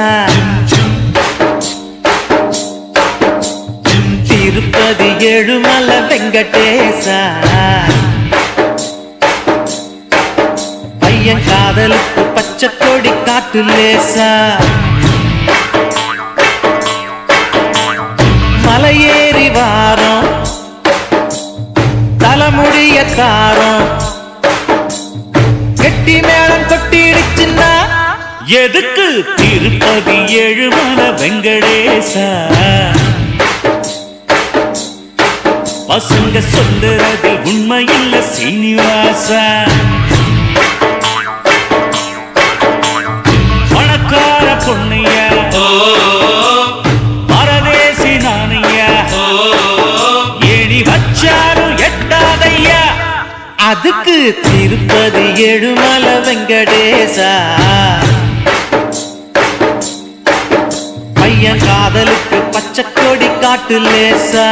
திருப்பதி எழுமல வெங்கடேசா பையன் காதலுக்கு பச்சை கொடி காட்டு லேசா மலையேறி வாரம் தலைமுடிய காரம் கெட்டி மேளம் கொட்டிடுச்சுன்னா எதுக்கு திருப்பதி எழுமல வெங்கடேசா பசங்க சொல்லுறது உண்மையில்ல சீனிவாசா பணக்கார பொண்ணையா பரதேசி நானையா ஏணி வச்சாலும் எட்டாதையா அதுக்கு திருப்பதி எழுமல வெங்கடேசா பையன் காதலுக்கு பச்சை கொடி காட்டு லேசா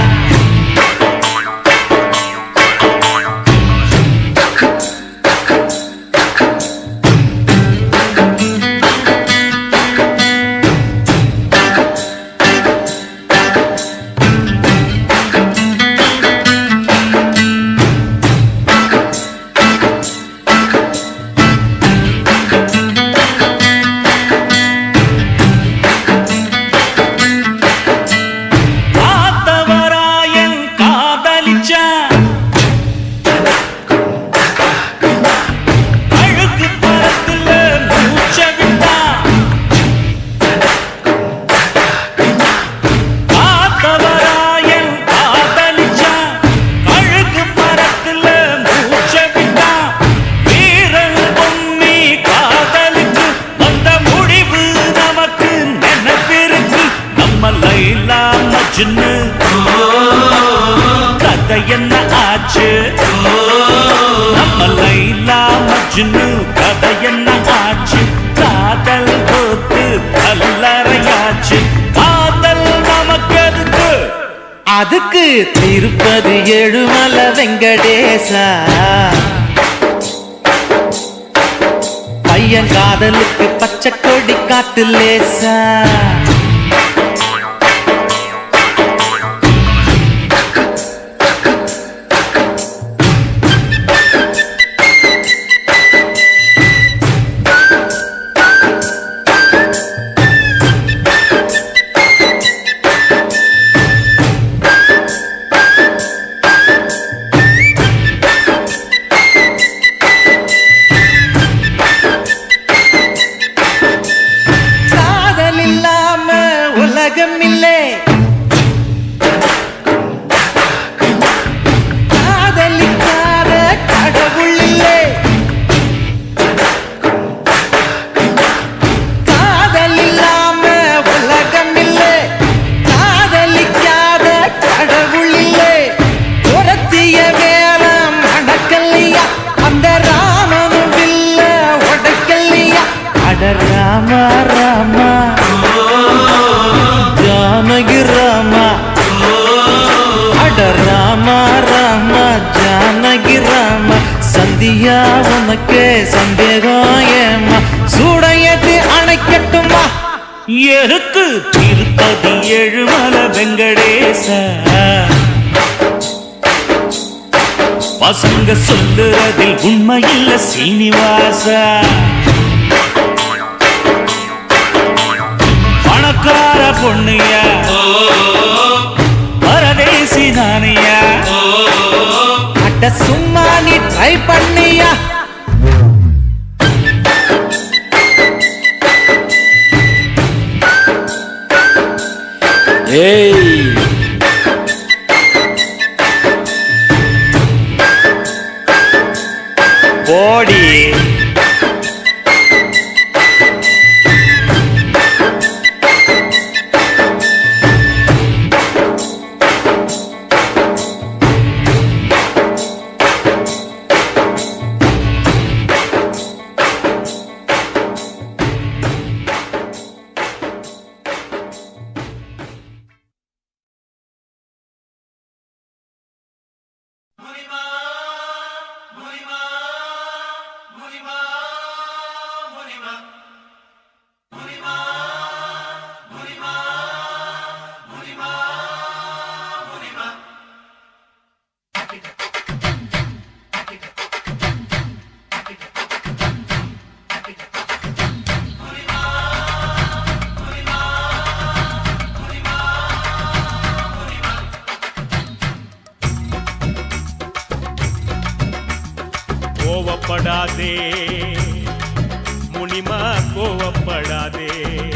காத்தவராயன் காதலிச்சான் அழுக்கு பரத்துல மூச்ச விட்டான் காத்தவராயன் காதலிச்சான் அழுக்கு பரத்துல மூச்ச விட்டான் வீரன் பொன்னி காதலுக்கு வந்த முடிவு நமக்கு நினைப்பிருக்கு நம்ம லைலா மஜ்னு கதை என்ன ஆச்சு நம்ம லைலா மஜ்னு கதை என்ன ஆச்சு காதல் போத்து கல்லறையாச்சு காதல் நமக்கு எதுக்கு அதுக்கு திருப்பதி எழுமல வெங்கடேசா பையன் காதலுக்கு பச்சை கொடி காட்டு லேசா காதல் இல்லாம ராமா ராமா ஜானகி ராமா அட ராமா ராமா ஜானகி ராமா சந்தியா உனக்கே சந்தேகம் ஏமா சூடையது அணைக்கட்டுமா எருக்கு திருப்பதி ஏழுமலை வெங்கடேச பசங்க சொல்லுறதில் உண்மை இல்ல சீனிவாசா பணக்கார பொண்ணுயா பரதேசி நானியா அட்ட சும்மா நீ ட்ரை பண்ணியா ஏய் போடி கோவப்படாதே முனிமா கோவப்படாதே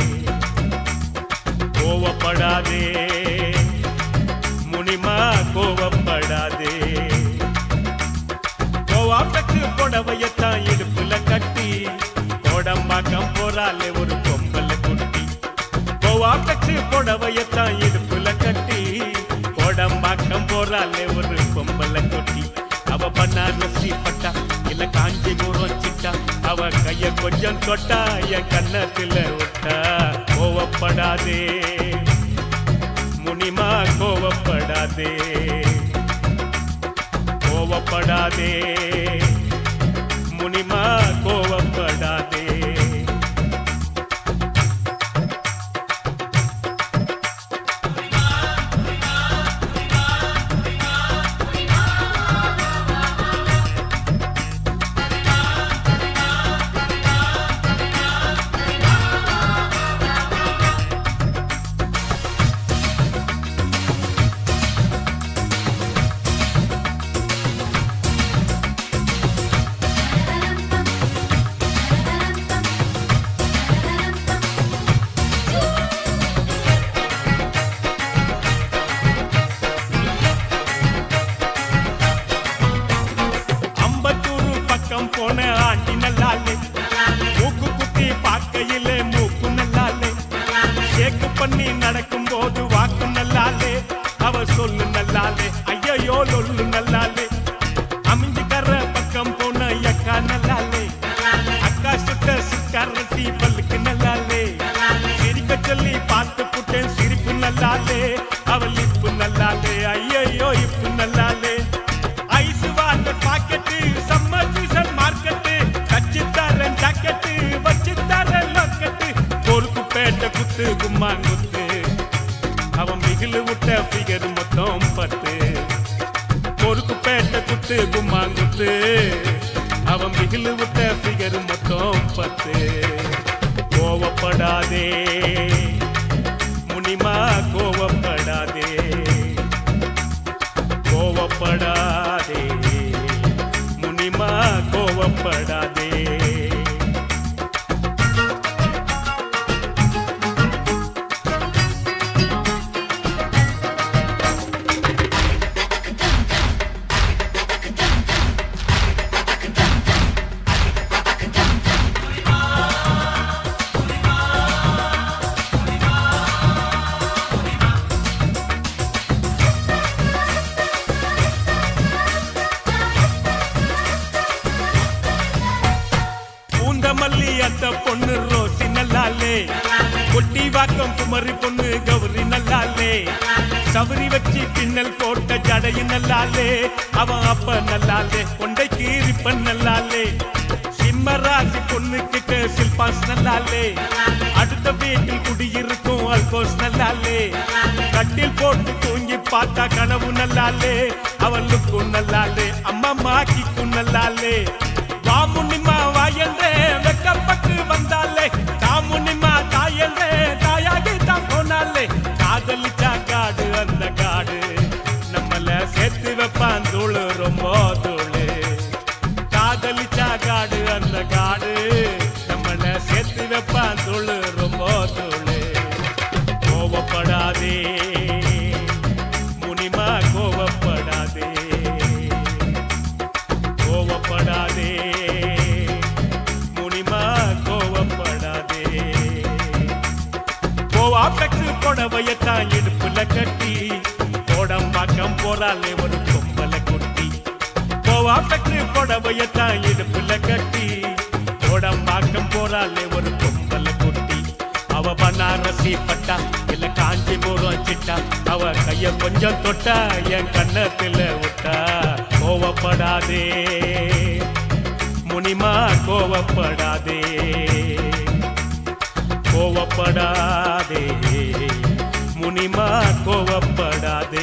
கோவப்படாதே முனிமா கோவப்படாதே கோவாப்பட்டு புடவையத்தான் இடுப்புல கட்டி கோடம்பாக்கம் போறாலே ஒரு பொம்பளை குட்டி கோவாப்பட்டு புடவையத்தான் இடுப்புல கட்டி கோடம்பாக்கம் போறாலே ஒரு பொம்பளை குட்டி அவ பன்னாரசி பட்டா இல்ல காஞ்சிபுரம் சிட்டா அவ கைய கொஞ்சம் தொட்டா என் கன்னத்துல விட்டா கோவப்படாதே முனிமா கோவப்படாதே கோவப்படாதே முனிமா கோவப்படாதே அம்பத்தூர் பக்கம் போன ஆண்டி நல்லாலே மூக்கு குத்தி பார்க்கையிலே மூக்கு நல்லாலே ஷேக்கு பண்ணி நடக்கும் போது வாக்கு நல்லாலே அவ சொல்லு நல்லாலே ஐயையோ லொல்லு நல்லாலே அமைஞ்சுக்கற பக்கம் போன அக்கா நல்லாலே அக்கா சுட்ட சுக்காரத்தி பல்லுக்கு நல்லாலே சிரிக்க சொல்லி பார்த்து புட்டேன் சிரிப்பு நல்லாலே அவள் இப்பு நல்லாலே ஐயையோ இப்பு நல்லாலே ice water packet summer season market கச்சி தரேன் ஜாக்கெட்டு வச்சு தரேன் லாக்கெட்டு பொறுப்பு பேட்ட குத்து கும்மாங்குத்து அவன் மிகிலு விட்ட ஃபிகர் மொத்தம் பத்து பொறுப்பு பேட்ட குத்து கும்மாங்குத்து அவன் மிகிலு விட்ட ஃபிகர் மொத்தம் பத்து கோவப்படாதே முனிமா கோவப்படாதே கோவப்படாதே முனிமா கோவப்படாதே பூந்தமல்லி அத்த பொண்ணு ரோசி நல்லா நல்லாலே கொட்டி வாக்கம் குமரி பொண்ணு கௌரி நல்லாலே சவரி வச்சு பின்னல் போட்ட ஜடையும் நல்லாலே அவன் அப்ப நல்லாலே கொண்டைக்கு ரிப்பன் நல்லாலே சிம்மராசி பொண்ணு கிட்ட சில்பாஸ் நல்லாலே அடுத்த வீட்டில் குடியிருக்கும் அல்கோஸ் நல்லாலே கட்டில் போட்டு தூங்கி பார்த்தா கனவு நல்லாலே அவளுக்கும் நல்லாலே அம்மா மாக்கிக்கும் நல்லாலே வாமுனிமா வாயந்தே வெக்கப்பட்டு வந்தாலே தாமுனிமா தாயந்தே தாயாகி தான் போனாலே காதலிச்சா காடு அந்த காடு நம்மள சேர்த்து வைப்பான் தூளு ரொம்ப தூளு காதலிச்சா காடு அந்த காடு நம்மள சேர்த்து வைப்பான் தூளு ரொம்ப தூளு கோவப்படாதே முனிமா கோவப்படாதே கோவப்படாதே முனிமா கோவப்படாதே கோவா பெற்று புடவையத்தான் இடுப்புல கட்டி கோடம்பாக்கம் போறாலே ஒரு கொம்பல குட்டி கோவா பெற்று புடவையத்தான் இடுப்புல கட்டி கோடம்பாக்கம் போறாலே ஒரு கொம்பல குட்டி அவ பனாரசி பட்டா இல்ல காஞ்சிபுரம் சிட்டா அவ கைய கொஞ்சம் தொட்டா என் கண்ணத்துல விட்டா கோவப்படாதே முனிமா கோவப்படாதே கோவப்படாதே முனிமா கோவப்படாதே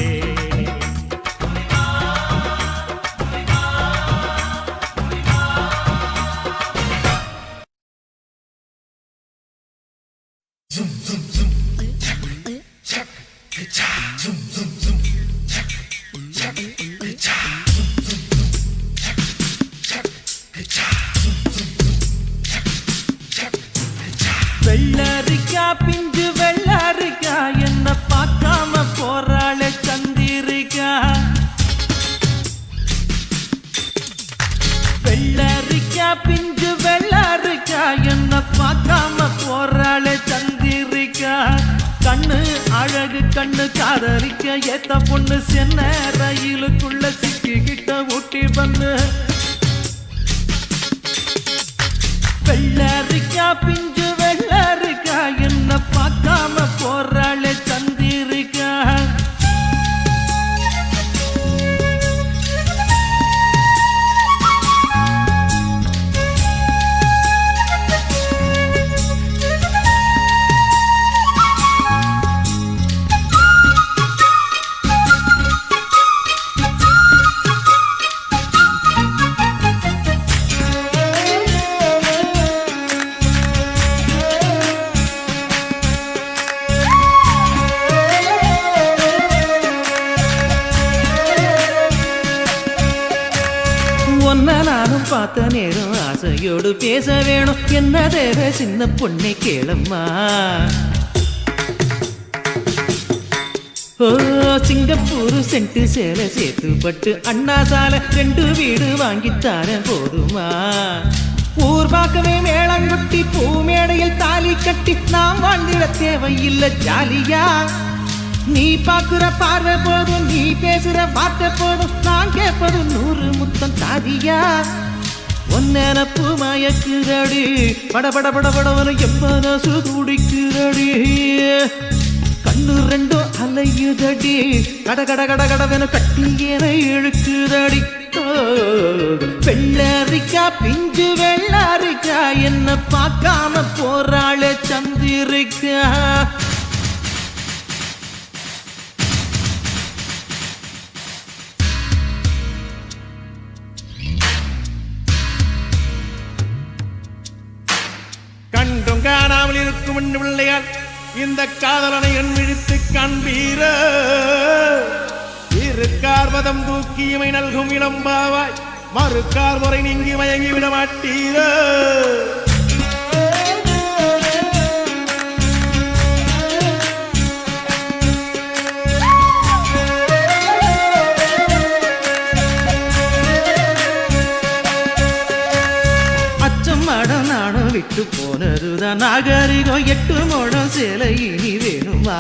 வெள்ளரிக்கா பிஞ்சு வெள்ளரிக்கா என்ன பார்க்காம போறாளே சந்திரிக்கா வெள்ளரிக்கா பிஞ்சு வெள்ளரிக்கா என்ன பார்க்காம போறாளே சந்திரிக்கா கண்ணு அழகு கண்ணு காதலிக்க ஏத்த பொண்ணு சென்ன ரயிலுக்குள்ள சிக்கிக்கிட்ட ஊட்டி பண்ணு வெள்ளரிக்கா பிஞ்சு வெள்ளரிக்கா என்ன பார்க்காம போறாளே சந்திரிக்கா உன்னை நானும் பார்த்த நேரம் ஆசையோடு பேச வேணும் என்ன தேவை சின்ன பொண்ணை கேளம்மா ஓ சிங்கப்பூர் சென்ட்டு சேலை சேர்த்து பட்டு அண்ணா சாலை ரெண்டு வீடு வாங்கித்தார போதுமா ஊர் பார்க்கவே மேளங்கொட்டி பூ மேடையில் தாலி கட்டி நாம் வாழ்ந்திட தேவையில்லை ஜாலியா நீ பாக்குற பார்வை போதும் நீ பேசுற வார்த்தை போதும் நான் கேட்பது நூறு முத்தம் தாதியா ஒன்னப்பு மயக்குதடி பட பட பட படவன எம்மனசு துடிக்குதடி கண்ணு ரெண்டும் அலையுதடி கட கட கட கடவென கட்டி என இழுக்குதடி ஓ, வெள்ளரிக்கா பிஞ்சு வெள்ளரிக்கா என்ன பார்க்காம போறாளே சந்திரிக்கா கண்டும் காணாமல் இருக்கும் என் பிள்ளையால் இந்த காதலனை என் விழித்து காண்பீர இரு கார்வதம் தூக்கி இமை நல்கும் இளம்பாவாய் மறு கார்முறை நீங்கி மயங்கி விட மாட்டீர அச்சம் மடம் நாடம் விட்டு போனதுதான் நாகரிகம் எட்டு மோடம் சேலை இனி வேணுமா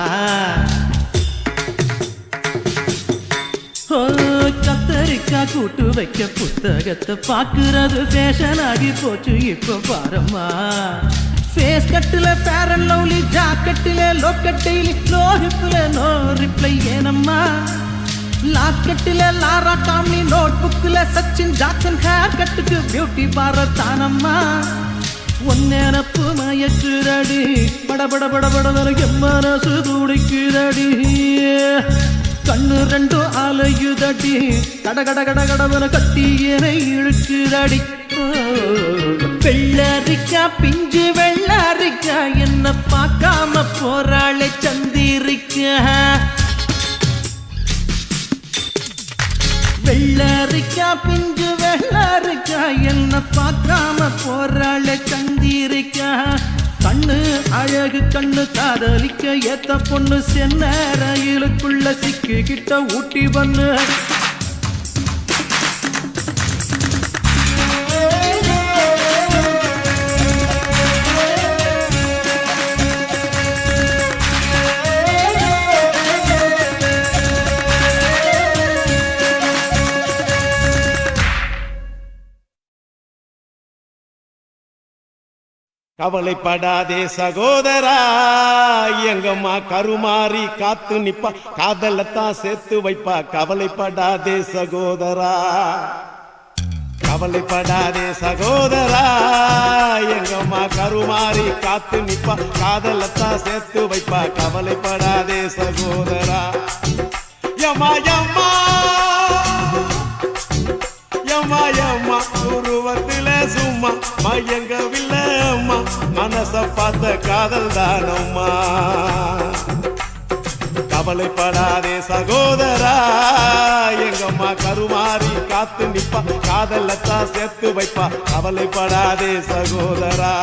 ஓ, கத்தரிக்காய் கூட்டு வைக்க புத்தகத்தை பாக்குறது ஃபேஷன் ஆகி போச்சு இப்ப பாரம்மா ஃபேஸ் கட்டுல ஃபேர் அண்ட் லவ்லி ஜாக்கெட்டில லோக்கட் டெய்லி லோ ஹிப்ல நோ ரிப்ளை ஏனம்மா லாக்கெட்டில லாரா காமி நோட் புக்ல சச்சின் ஜாக்சன் ஹேர் கட்டுக்கு பியூட்டி பாரத் தானம்மா ஒன்னேனப்பு மயக்குதடி பட பட பட பட என் மனசு துடிக்குதடி கண்ணு ரெண்டும் அலையுதடி கட கட கட கடவன கட்டி என்னை இழுக்குதடி ஓ, வெள்ளரிக்கா பிஞ்சு வெள்ளரிக்கா என்ன பார்க்காம போறாளே சந்திரிக்கா வெள்ளரிக்கா பிஞ்சு வெள்ளரிக்கா என்ன பார்க்காம போறாளே சந்திரிக்கா கண்ணு அழகு கண்ணு காதலிக்க ஏத்த பொண்ணு சென்ன ரயிலுக்குள்ள சிக்கிக்கிட்ட ஊட்டி பண்ணு கவலைப்படாதே சகோதரா எங்கம்மா கருமாறி காத்து நிப்பா காதலத்தான் சேர்த்து வைப்பா கவலைப்படாதே சகோதரா கவலைப்படாதே சகோதரா எங்கம்மா கருமாறி காத்து நிப்பா காதலத்தான் சேர்த்து வைப்பா கவலைப்படாதே சகோதரா யம்மா யம்மா யம்மா யம்மா உருவத்தில சும்மா மயங்கவில்லை அம்மா மனச பார்த்த காதல் தானம்மா கவலைப்படாதே சகோதரா எங்கம்மா கருமாறி காத்து நிப்பா காதலத்தான் சேர்த்து வைப்பா கவலைப்படாதே சகோதரா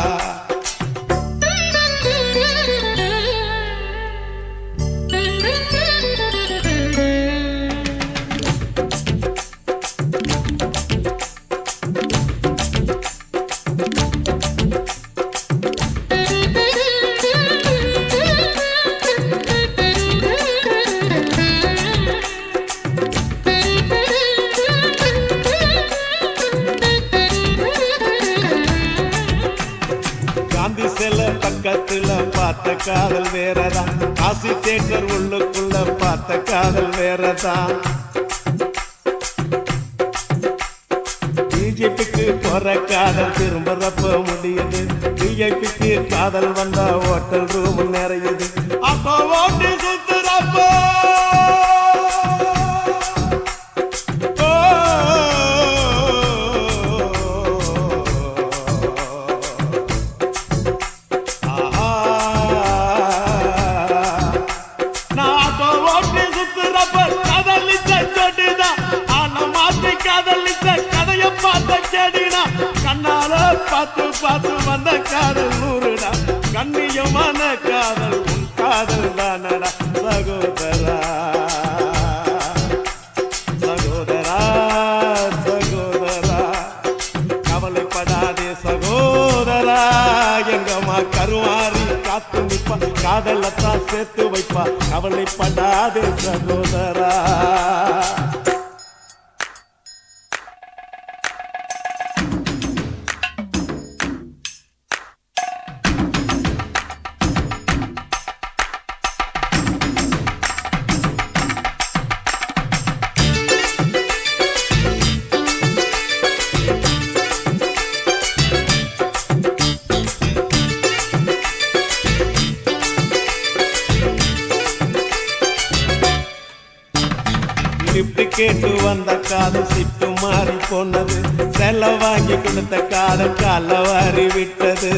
காந்தி சில பக்கத்துல பார்த்த காதல் வேறதான் காசி தேட்டர் உள்ளுக்குள்ள பார்த்த காதல் வேறதான் பிஜேபிக்கு போற காதல் திரும்புறப்ப முடியுது பிஜேபிக்கு காதல் வந்தா ஹோட்டல் ரூம் நிறையுது அப்போ ஓட்டி சுத்துறப்போ நாட்டோ ஓட்டி சுத்துறப்ப காதலிச்ச சொட்டுதான் ஆனா மாத்தி காதலிச்ச கதைய பார்த்த கேடினா கண்ணால பார்த்து பார்த்து வந்த காதல் நூறுடா கண்ணியமான காதல் உன் காதல் தானடா சகோதரா சகோதரா சகோதரா கவலைப்படாதே சகோதரா எங்கம்மா கருவாரி காத்து நிப்பா காதலத்தான் சேர்த்து வைப்பா கவலைப்படாதே சகோதரா லிப்ட் கேட்டு வந்த காதல் சிட்டு மாறி போனது செல்ல வாங்கி கொடுத்த காதல் கால வாரி விட்டது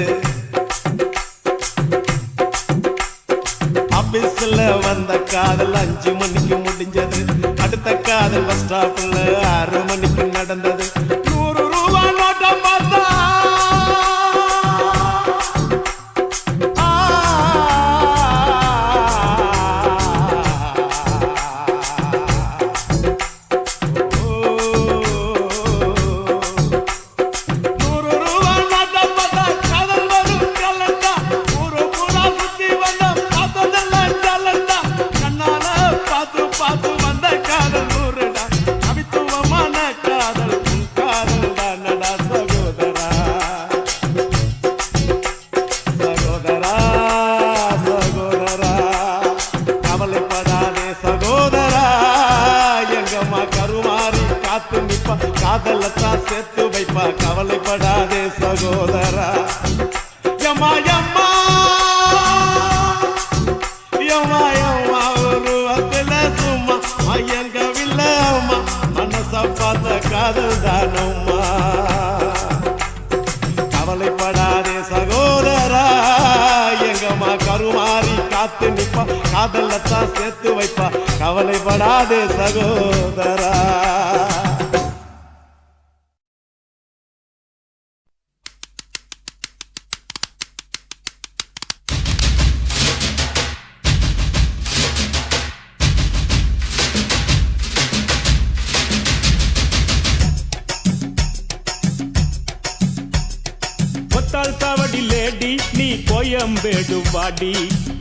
ஆபீஸ்ல வந்த காதல் அஞ்சு மணிக்கு முடிஞ்சது அடுத்த காதல் பஸ் ஸ்டாப்ல ஆறு மணிக்கு நடந்தது நூறு ரூபா நோட்டம் பார்த்தா நூறு ரூபா நோட்டம் பார்த்தா காதல் வரும் கலண்டா ஊரு பூரா சுத்தி வந்த பார்த்ததெல்லாம் ஜலண்டா கண்ணால பார்த்து பார்த்து வந்த காதல் நூறுடா கவித்துவமான காதல் உன் காதல் காதலத்தான் சேர்த்து வைப்பா கவலைப்படாதே சகோதரா யம்மா யம்மா யம்மா யம்மா ஒரு வத்துல சும்மா மயங்கவில்லை அம்மா மனச பார்த்த காதல் தானம்மா கவலைப்படாதே சகோதரா எங்கம்மா கருமாறி காத்து நிப்பா காதலத்தான் சேர்த்து வைப்பா கவலைப்படாதே சகோதரா கொத்தால் சாவடி லேடி நீ கோயம்பேடு வாடி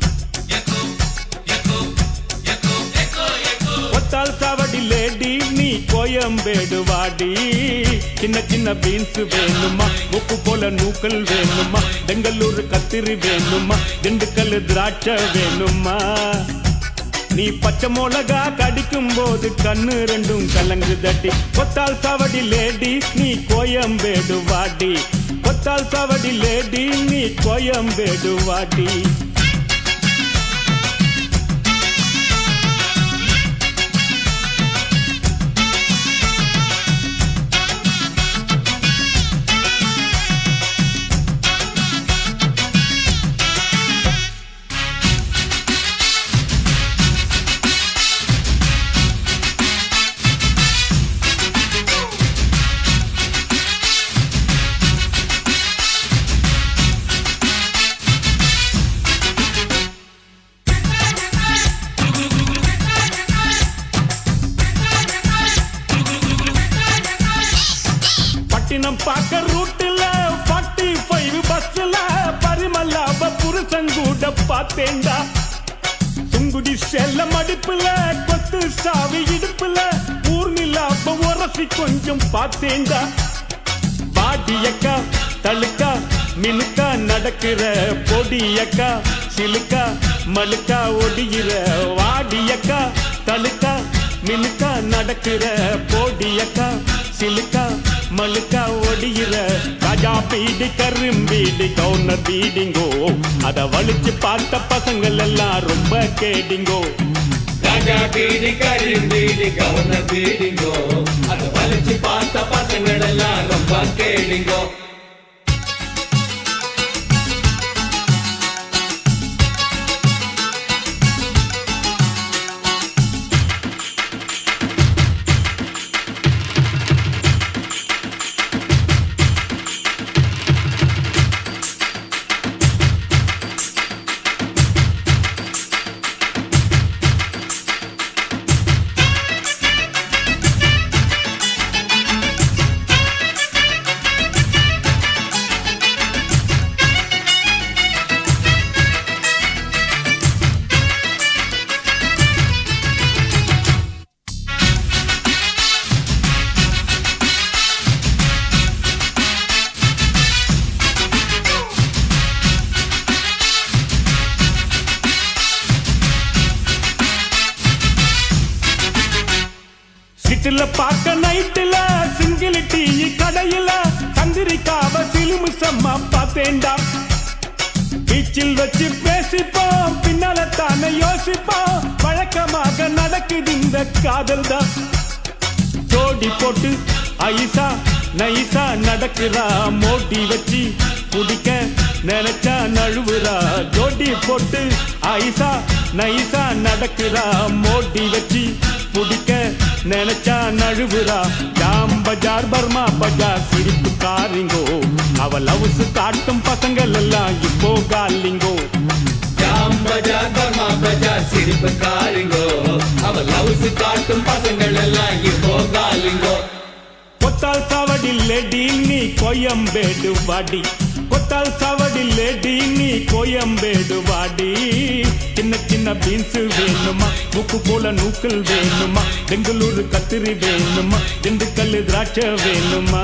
கொத்தால் சாவடி லேடி நீ கோயம்பேடு வாடி சின்ன சின்ன பீன்ஸ் வேணுமா உப்பு போல நூக்கல் வேணுமா பெங்களூர் கத்திரி வேணுமா திண்டுக்கல் திராட்சை வேணுமா நீ பச்சை மிளகா கடிக்கும் போது கண்ணு ரெண்டும் கலங்கு தட்டி கொத்தால் சாவடி லேடி நீ கோயம்பேடு வாடி கொத்தால் சாவடி லேடி நீ கோயம்பேடு வாடி பட்டினம் பார்க்க ரூட்டுல ஃபார்ட்டி ஃபைவ் பஸ்ல பரிமல்லாப புருஷங்கூட பார்த்தேன்டா சுங்குடி செல்ல மடிப்புல கொத்து சாவி இடுப்புல ஊர்நிலாப்ப உரசி கொஞ்சம் பார்த்தேன்டா பாடியக்கா தழுக்கா மினுக்கா நடக்கிற பொடியக்கா சிலுக்கா மழுக்கா ஒடிகிற வாடியக்கா தழுக்கா மினுக்கா நடக்கிற பொடியக்கா சிலுக்கா மழுக்கா ஒடிகிற ராஜா பீடி கரும்பீடி கவுனர் பீடிங்கோ அத வலிச்சு பார்த்த பசங்கள் எல்லாம் ரொம்ப கேடிங்கோ ராஜா பீடி கரும்பீடி கவுன பீடிங்கோ அது வலிச்சு பார்த்த பசங்கள் எல்லாம் ரொம்ப கேடிங்கோ சிட்டில பார்க்க நைட்டுல சிங்கிள் டீ கடையில சந்திரிக்காவ சிலுமு சம்மா பார்த்தேன்டா பீச்சில் வச்சு பேசிப்போம் பின்னால தானே யோசிப்போம் வழக்கமாக நடக்குது இந்த காதல் தான் ஜோடி போட்டு ஐசா நைசா நடக்குறா மோடி வச்சு குடிக்க நினைச்சா நழுவுறா ஜோடி போட்டு ஐசா நைசா நடக்குறா மோடி வச்சு குடிக்க நினைச்சா நழுவுறா ஜாம் பஜார் பர்மா பஜார் சிரிப்பு காரிங்கோ அவ லவ்ஸ் காட்டும் பசங்கள் எல்லாம் இப்போ காலிங்கோ ஜாம் பஜார் பர்மா பஜார் சிரிப்பு காரிங்கோ அவ லவ்ஸ் காட்டும் பசங்கள் எல்லாம் இப்போ காலிங்கோ கொத்தால் சாவடி லேடி நீ கோயம்பேடு வாடி கொத்தால் சாவடி லேடி நீ கோயம்பேடு வாடி சின்ன சின்ன பீன்ஸ் வேணுமா உப்பு போல நூக்கல் வேணுமா பெங்களூரு கத்திரி வேணுமா திண்டுக்கல் திராட்சை வேணுமா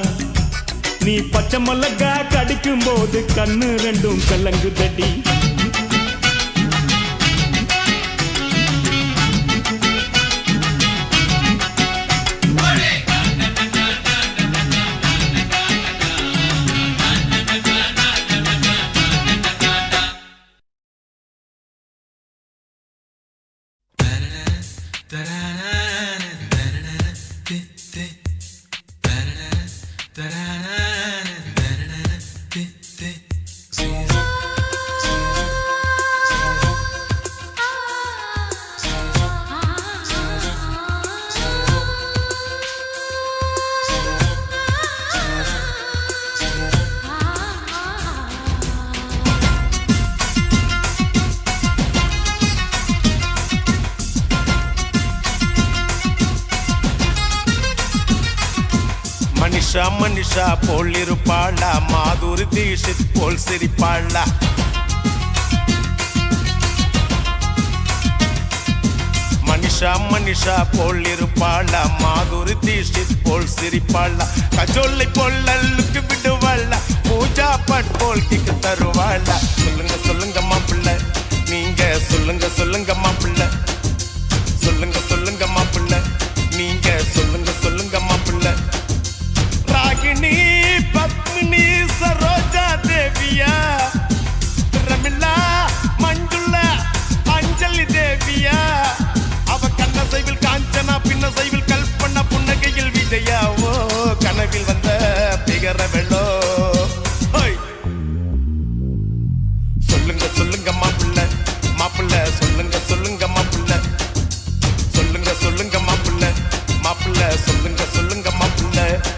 நீ பச்சை மிளகா கடிக்கும் போது கண்ணு ரெண்டும் கலங்குதடி Hey! மனிஷா மனிஷா போல் இருப்பாளா மாதுரி தீஷித் போல் சிரிப்பாளா மனிஷா மனிஷா போல் இருப்பாளா மாதுரி தீஷித் போல் சிரிப்பாளா கஜோலை போல் அல்லுக்கு விடுவாளா பூஜா பட் போல் கிக்கு தருவாளா சொல்லுங்க சொல்லுங்க மாப்பிள்ள நீங்க சொல்லுங்க சொல்லுங்க மாப்பிள்ள சொல்லுங்க சொல்லுங்க மாப்பிள்ள நீங்க சொல்லுங்க சொல்லுங்க மாப்பிள்ள ராகிணி பத்மினி சரோஜா தேவியா ரமிளா மஞ்சுளா அஞ்சலி தேவியா அவ கண்ண சைவில் காஞ்சனா பின்ன சைவில் கல்பனா புன்னகையில் விஜயா ஓ கனவில் வந்த பிகர வெள்ளோ ஹோய். சொல்லுங்க சொல்லுங்க மாப்பிள்ள மாப்பிள்ள சொல்லுங்க சொல்லுங்க மாப்பிள்ள சொல்லுங்க சொல்லுங்க மாப்பிள்ள மாப்பிள்ள சொல்லுங்க சொல்லுங்க மாப்பிள்ள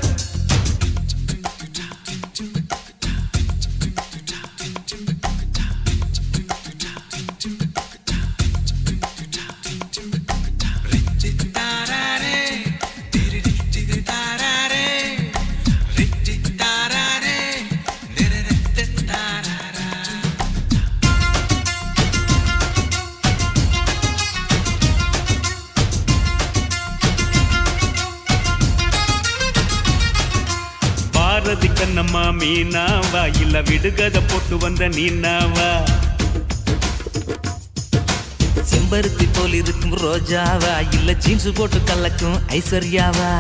பாரதி கண்ணம்மா மீனாவா இல்ல விடுகதை போட்டு வந்த நீனாவா செம்பருத்தி போல் இருக்கும் ரோஜாவா இல்ல ஜீன்ஸ் போட்டு கலக்கும் ஐஸ்வர்யாவா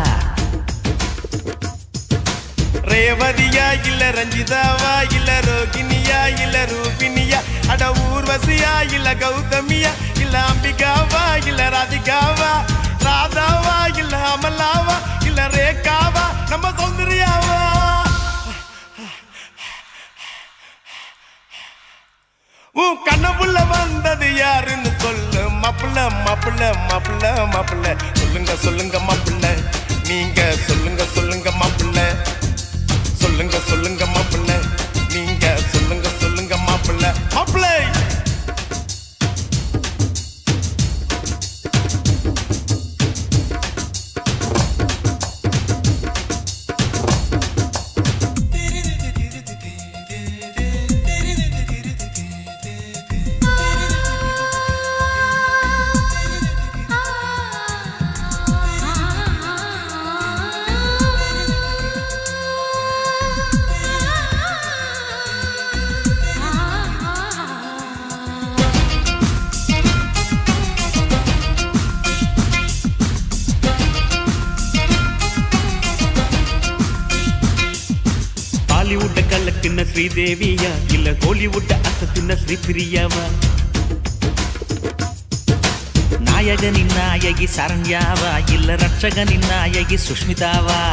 ரேவதியா இல்ல ரஞ்சிதாவா இல்ல ரோகிணியா இல்ல ரூபினியா அட ஊர்வசியா இல்ல கௌதமியா இல்ல அம்பிகாவா இல்ல ராதிகாவா ராதாவா இல்ல அமலாவா இல்ல ரேகாவா நம்ம சௌந்தர்யாவா உன் கண்ணப்புள்ள வந்தது யாருன்னு சொல்லு மாப்பிள்ள மாப்பிள்ள மாப்பிள்ள மாப்பிள்ள சொல்லுங்க சொல்லுங்க மாப்பிள்ள நீங்க சொல்லுங்க சொல்லுங்க மாப்பிள்ள சொல்லுங்க சொல்லுங்க மாப்பிள்ள நீங்க சொல்லுங்க சொல்லுங்க மாப்பிள்ள மாப்பிள்ள பாலிவுட்ட கலக்குன ஸ்ரீதேவியா இல்ல கோலிவுட்ட அசத்துன ஸ்ரீபிரியாவா நாயகனின் நாயகி சரண்யாவா இல்ல ரட்சகனின் நாயகி சுஷ்மிதாவா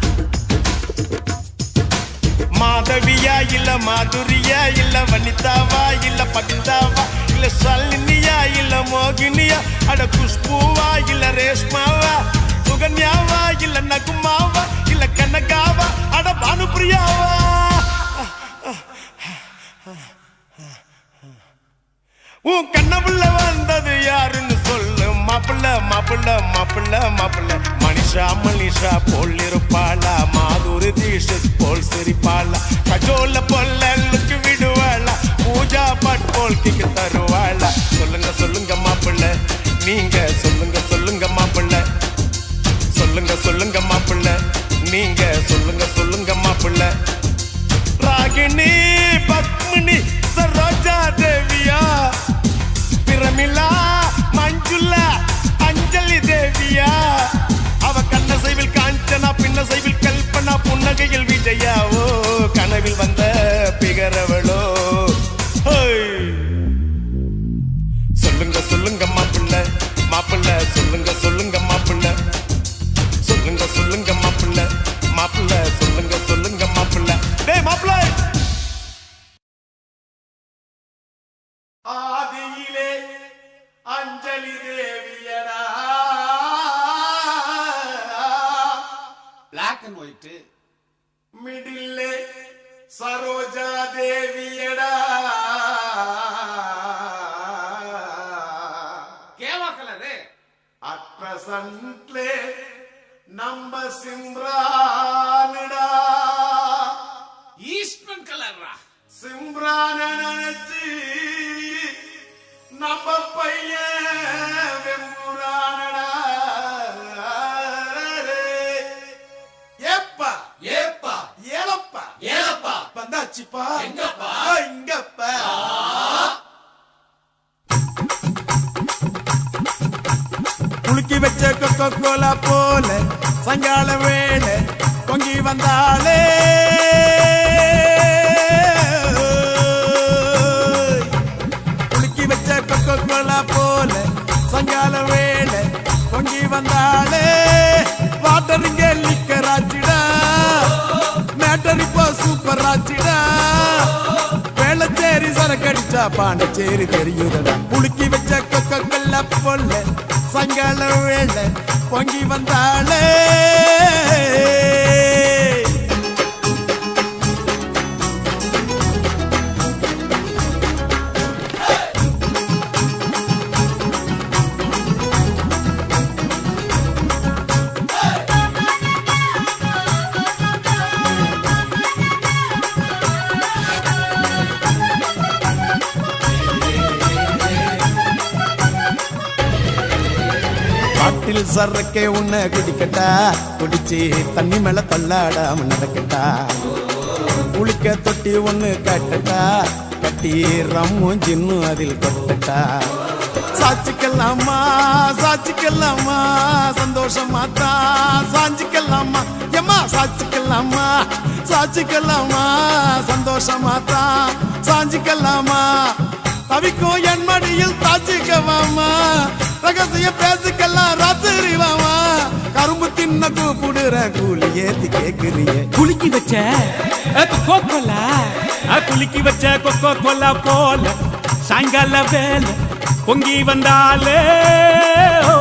மாதவியா இல்ல மாதுரியா இல்ல வனிதாவா இல்ல பபிதாவா இல்ல சல்லினியா இல்ல மோகினியா அட குஷ்பூவா இல்ல ரேஷ்மாவா சுகன்யாவா இல்ல நகுமாவா இல்ல கனகாவா அட பானுப்பிரியாவா உன் கண்ணப்புள்ள வந்தது யாருன்னு சொல்லு மாப்பிள்ள மாப்பிள்ள மாப்பிள்ள மாப்பிள்ள மனிஷா மனிஷா போல் இருப்பாளா மாதுரி தீஷித் போல் சிரிப்பாளா கஜோல பொல்லுக்கு விடுவாளா பூஜா பட் போல் கிக்கு தருவாளா சொல்லுங்க சொல்லுங்க மாப்பிள்ள நீங்க சொல்லுங்க சொல்லுங்க மாப்பிள்ள சொல்லுங்க சொல்லுங்க மாப்பிள்ள நீங்க சொல்லுங்க சொல்லுங்க மாப்பிள்ள ராகிணி பத்மினி சரோஜா தேவியா பிரமிளா மஞ்சுளா அஞ்சலி தேவியா அவ கண்ண சைவில் காஞ்சனா பின்ன சைவில் கல்பனா புன்னகையில் விஜயாவோ கனவில் வந்த பிகரவளோ ஹோய். சொல்லுங்க சொல்லுங்க மாப்பிள்ள மாப்பிள்ள சொல்லுங்க சொல்லுங்க மாப்பிள்ள சொல்லுங்க சொல்லுங்க மாப்பிள்ள மாப்பிள்ள சொல்லுங்க சரோஜா தேவியடா கேவா கலரு அட் பிரசன்ட்லே நம்ம சிம்ரானுடா ஈஸ்ட்மன் கலர்ரா சிம்ரான நினைச்சு நம்ம பையன் வெம்புரானடா ஏப்பா ஏப்பா ஏலப்பா ஏலப்பா வந்தாச்சுப்பா எங்கப்பா? ஆ, இங்கப்பா குலுக்கி வச்ச கொக்கோ கோலா போல சாயங்கால வேளை பொங்கி வந்தாளே குலுக்கி வச்ச கொக்கோ கோலா போல சாயங்கால வேளை பொங்கி வந்தாளே வாட்டருங்க லிக்கராச்சிடா மேட்டர் இப்போ சூப்பர் ஆச்சிடா வேளச்சேரி சரக்கடிச்சா பாண்டிச்சேரி தெரியுதடா புளுக்கி வச்ச கொக்க கொல்ல பொல்ல சங்கால வேளை பொங்கி வந்தாளே காட்டில் சரக்கே உன்னை குடிக்கட்டா குடிச்சு தண்ணி மேல தள்ளாடாம நடக்கட்டா குளிக்க தொட்டி ஒண்ணு கட்டட்டா கட்டி ரம்மும் ஜின்னும் அதில் கொட்டட்டா சாச்சிக்கலாமா சாச்சிக்கலாமா சந்தோஷமா தான் சாஞ்சிக்கலாமா எம்மா சாச்சிக்கலாமா சாச்சிக்கலாமா சந்தோஷமா தான் சாஞ்சிக்கலாமா தவிக்கும் என் மடியில் தாச்சிக்கவாமா ரகசிய பேசுக்கெல்லாம் ராத்திரி வாமா கரும்பு தின்ன கூப்பிடுற கூலி ஏத்தி கேக்குறியே குலுக்கி வச்ச கொக்கோ கோலா குலுக்கி வச்ச கொக்கோ கோலா போல சாயங்கால வேலை பொங்கி வந்தாலே ஓ.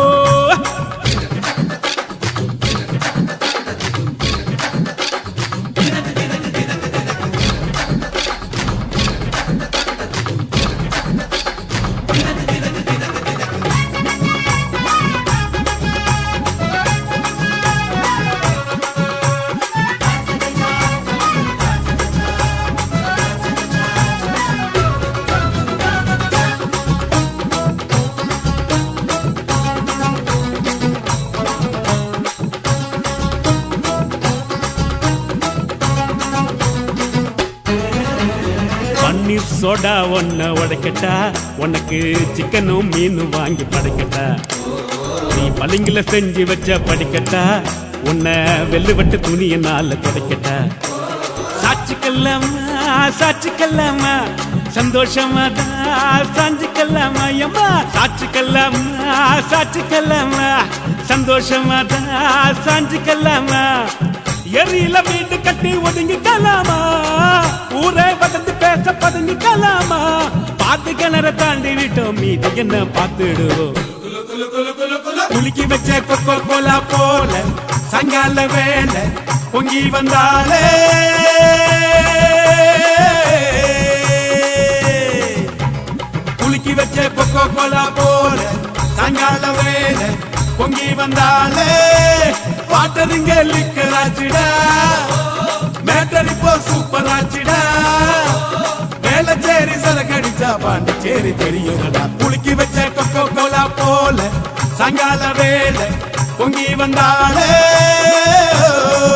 பன்னீர் சோடா ஒன்ன உடைக்கட்டா உனக்கு சிக்கனும் மீனும் வாங்கி படைக்கட்டா நீ பளிங்கில செஞ்சு வச்ச படிக்கட்டா உன்னை வெள்ளுவட்டு துணியினால துடைக்கட்டா சாட்சிக்கல்லாமா சாட்சிக்கல்லாமா சந்தோஷமா தான் சாஞ்சிக்கல்லாமா எம்மா சாட்சிக்கல்லாமா சாட்சிக்கல்லாமா சந்தோஷமா தான் சாஞ்சிக்கல்லாமா எரியில வீடு கட்டி ஒதுங்கிக்கலாமா ஊரே வதந்து பேச பதுங்கிக்கலாமா பார்த்து கிணற தாண்டி விட்டோம் மீது என்ன பார்த்துடுவோம் குலுக்கி வச்ச கொக்கோ கோலா போல சங்கால வேலை பொங்கி வந்தாலே குலுக்கி வச்ச கொக்கோ கோலா போல சாயங்கால வேலை பொங்கி வந்தாலே வாட்டருங்க லிக்கராச்சிடா மேட்டர் இப்போ சூப்பர் ஆச்சிடா வேளச்சேரி சரக்கடிச்சா பாண்டிச்சேரி தெரியுதடா குலுக்கி வச்ச கொக்கோ கோலா போல சாயங்கால வேலை பொங்கி வந்தாலே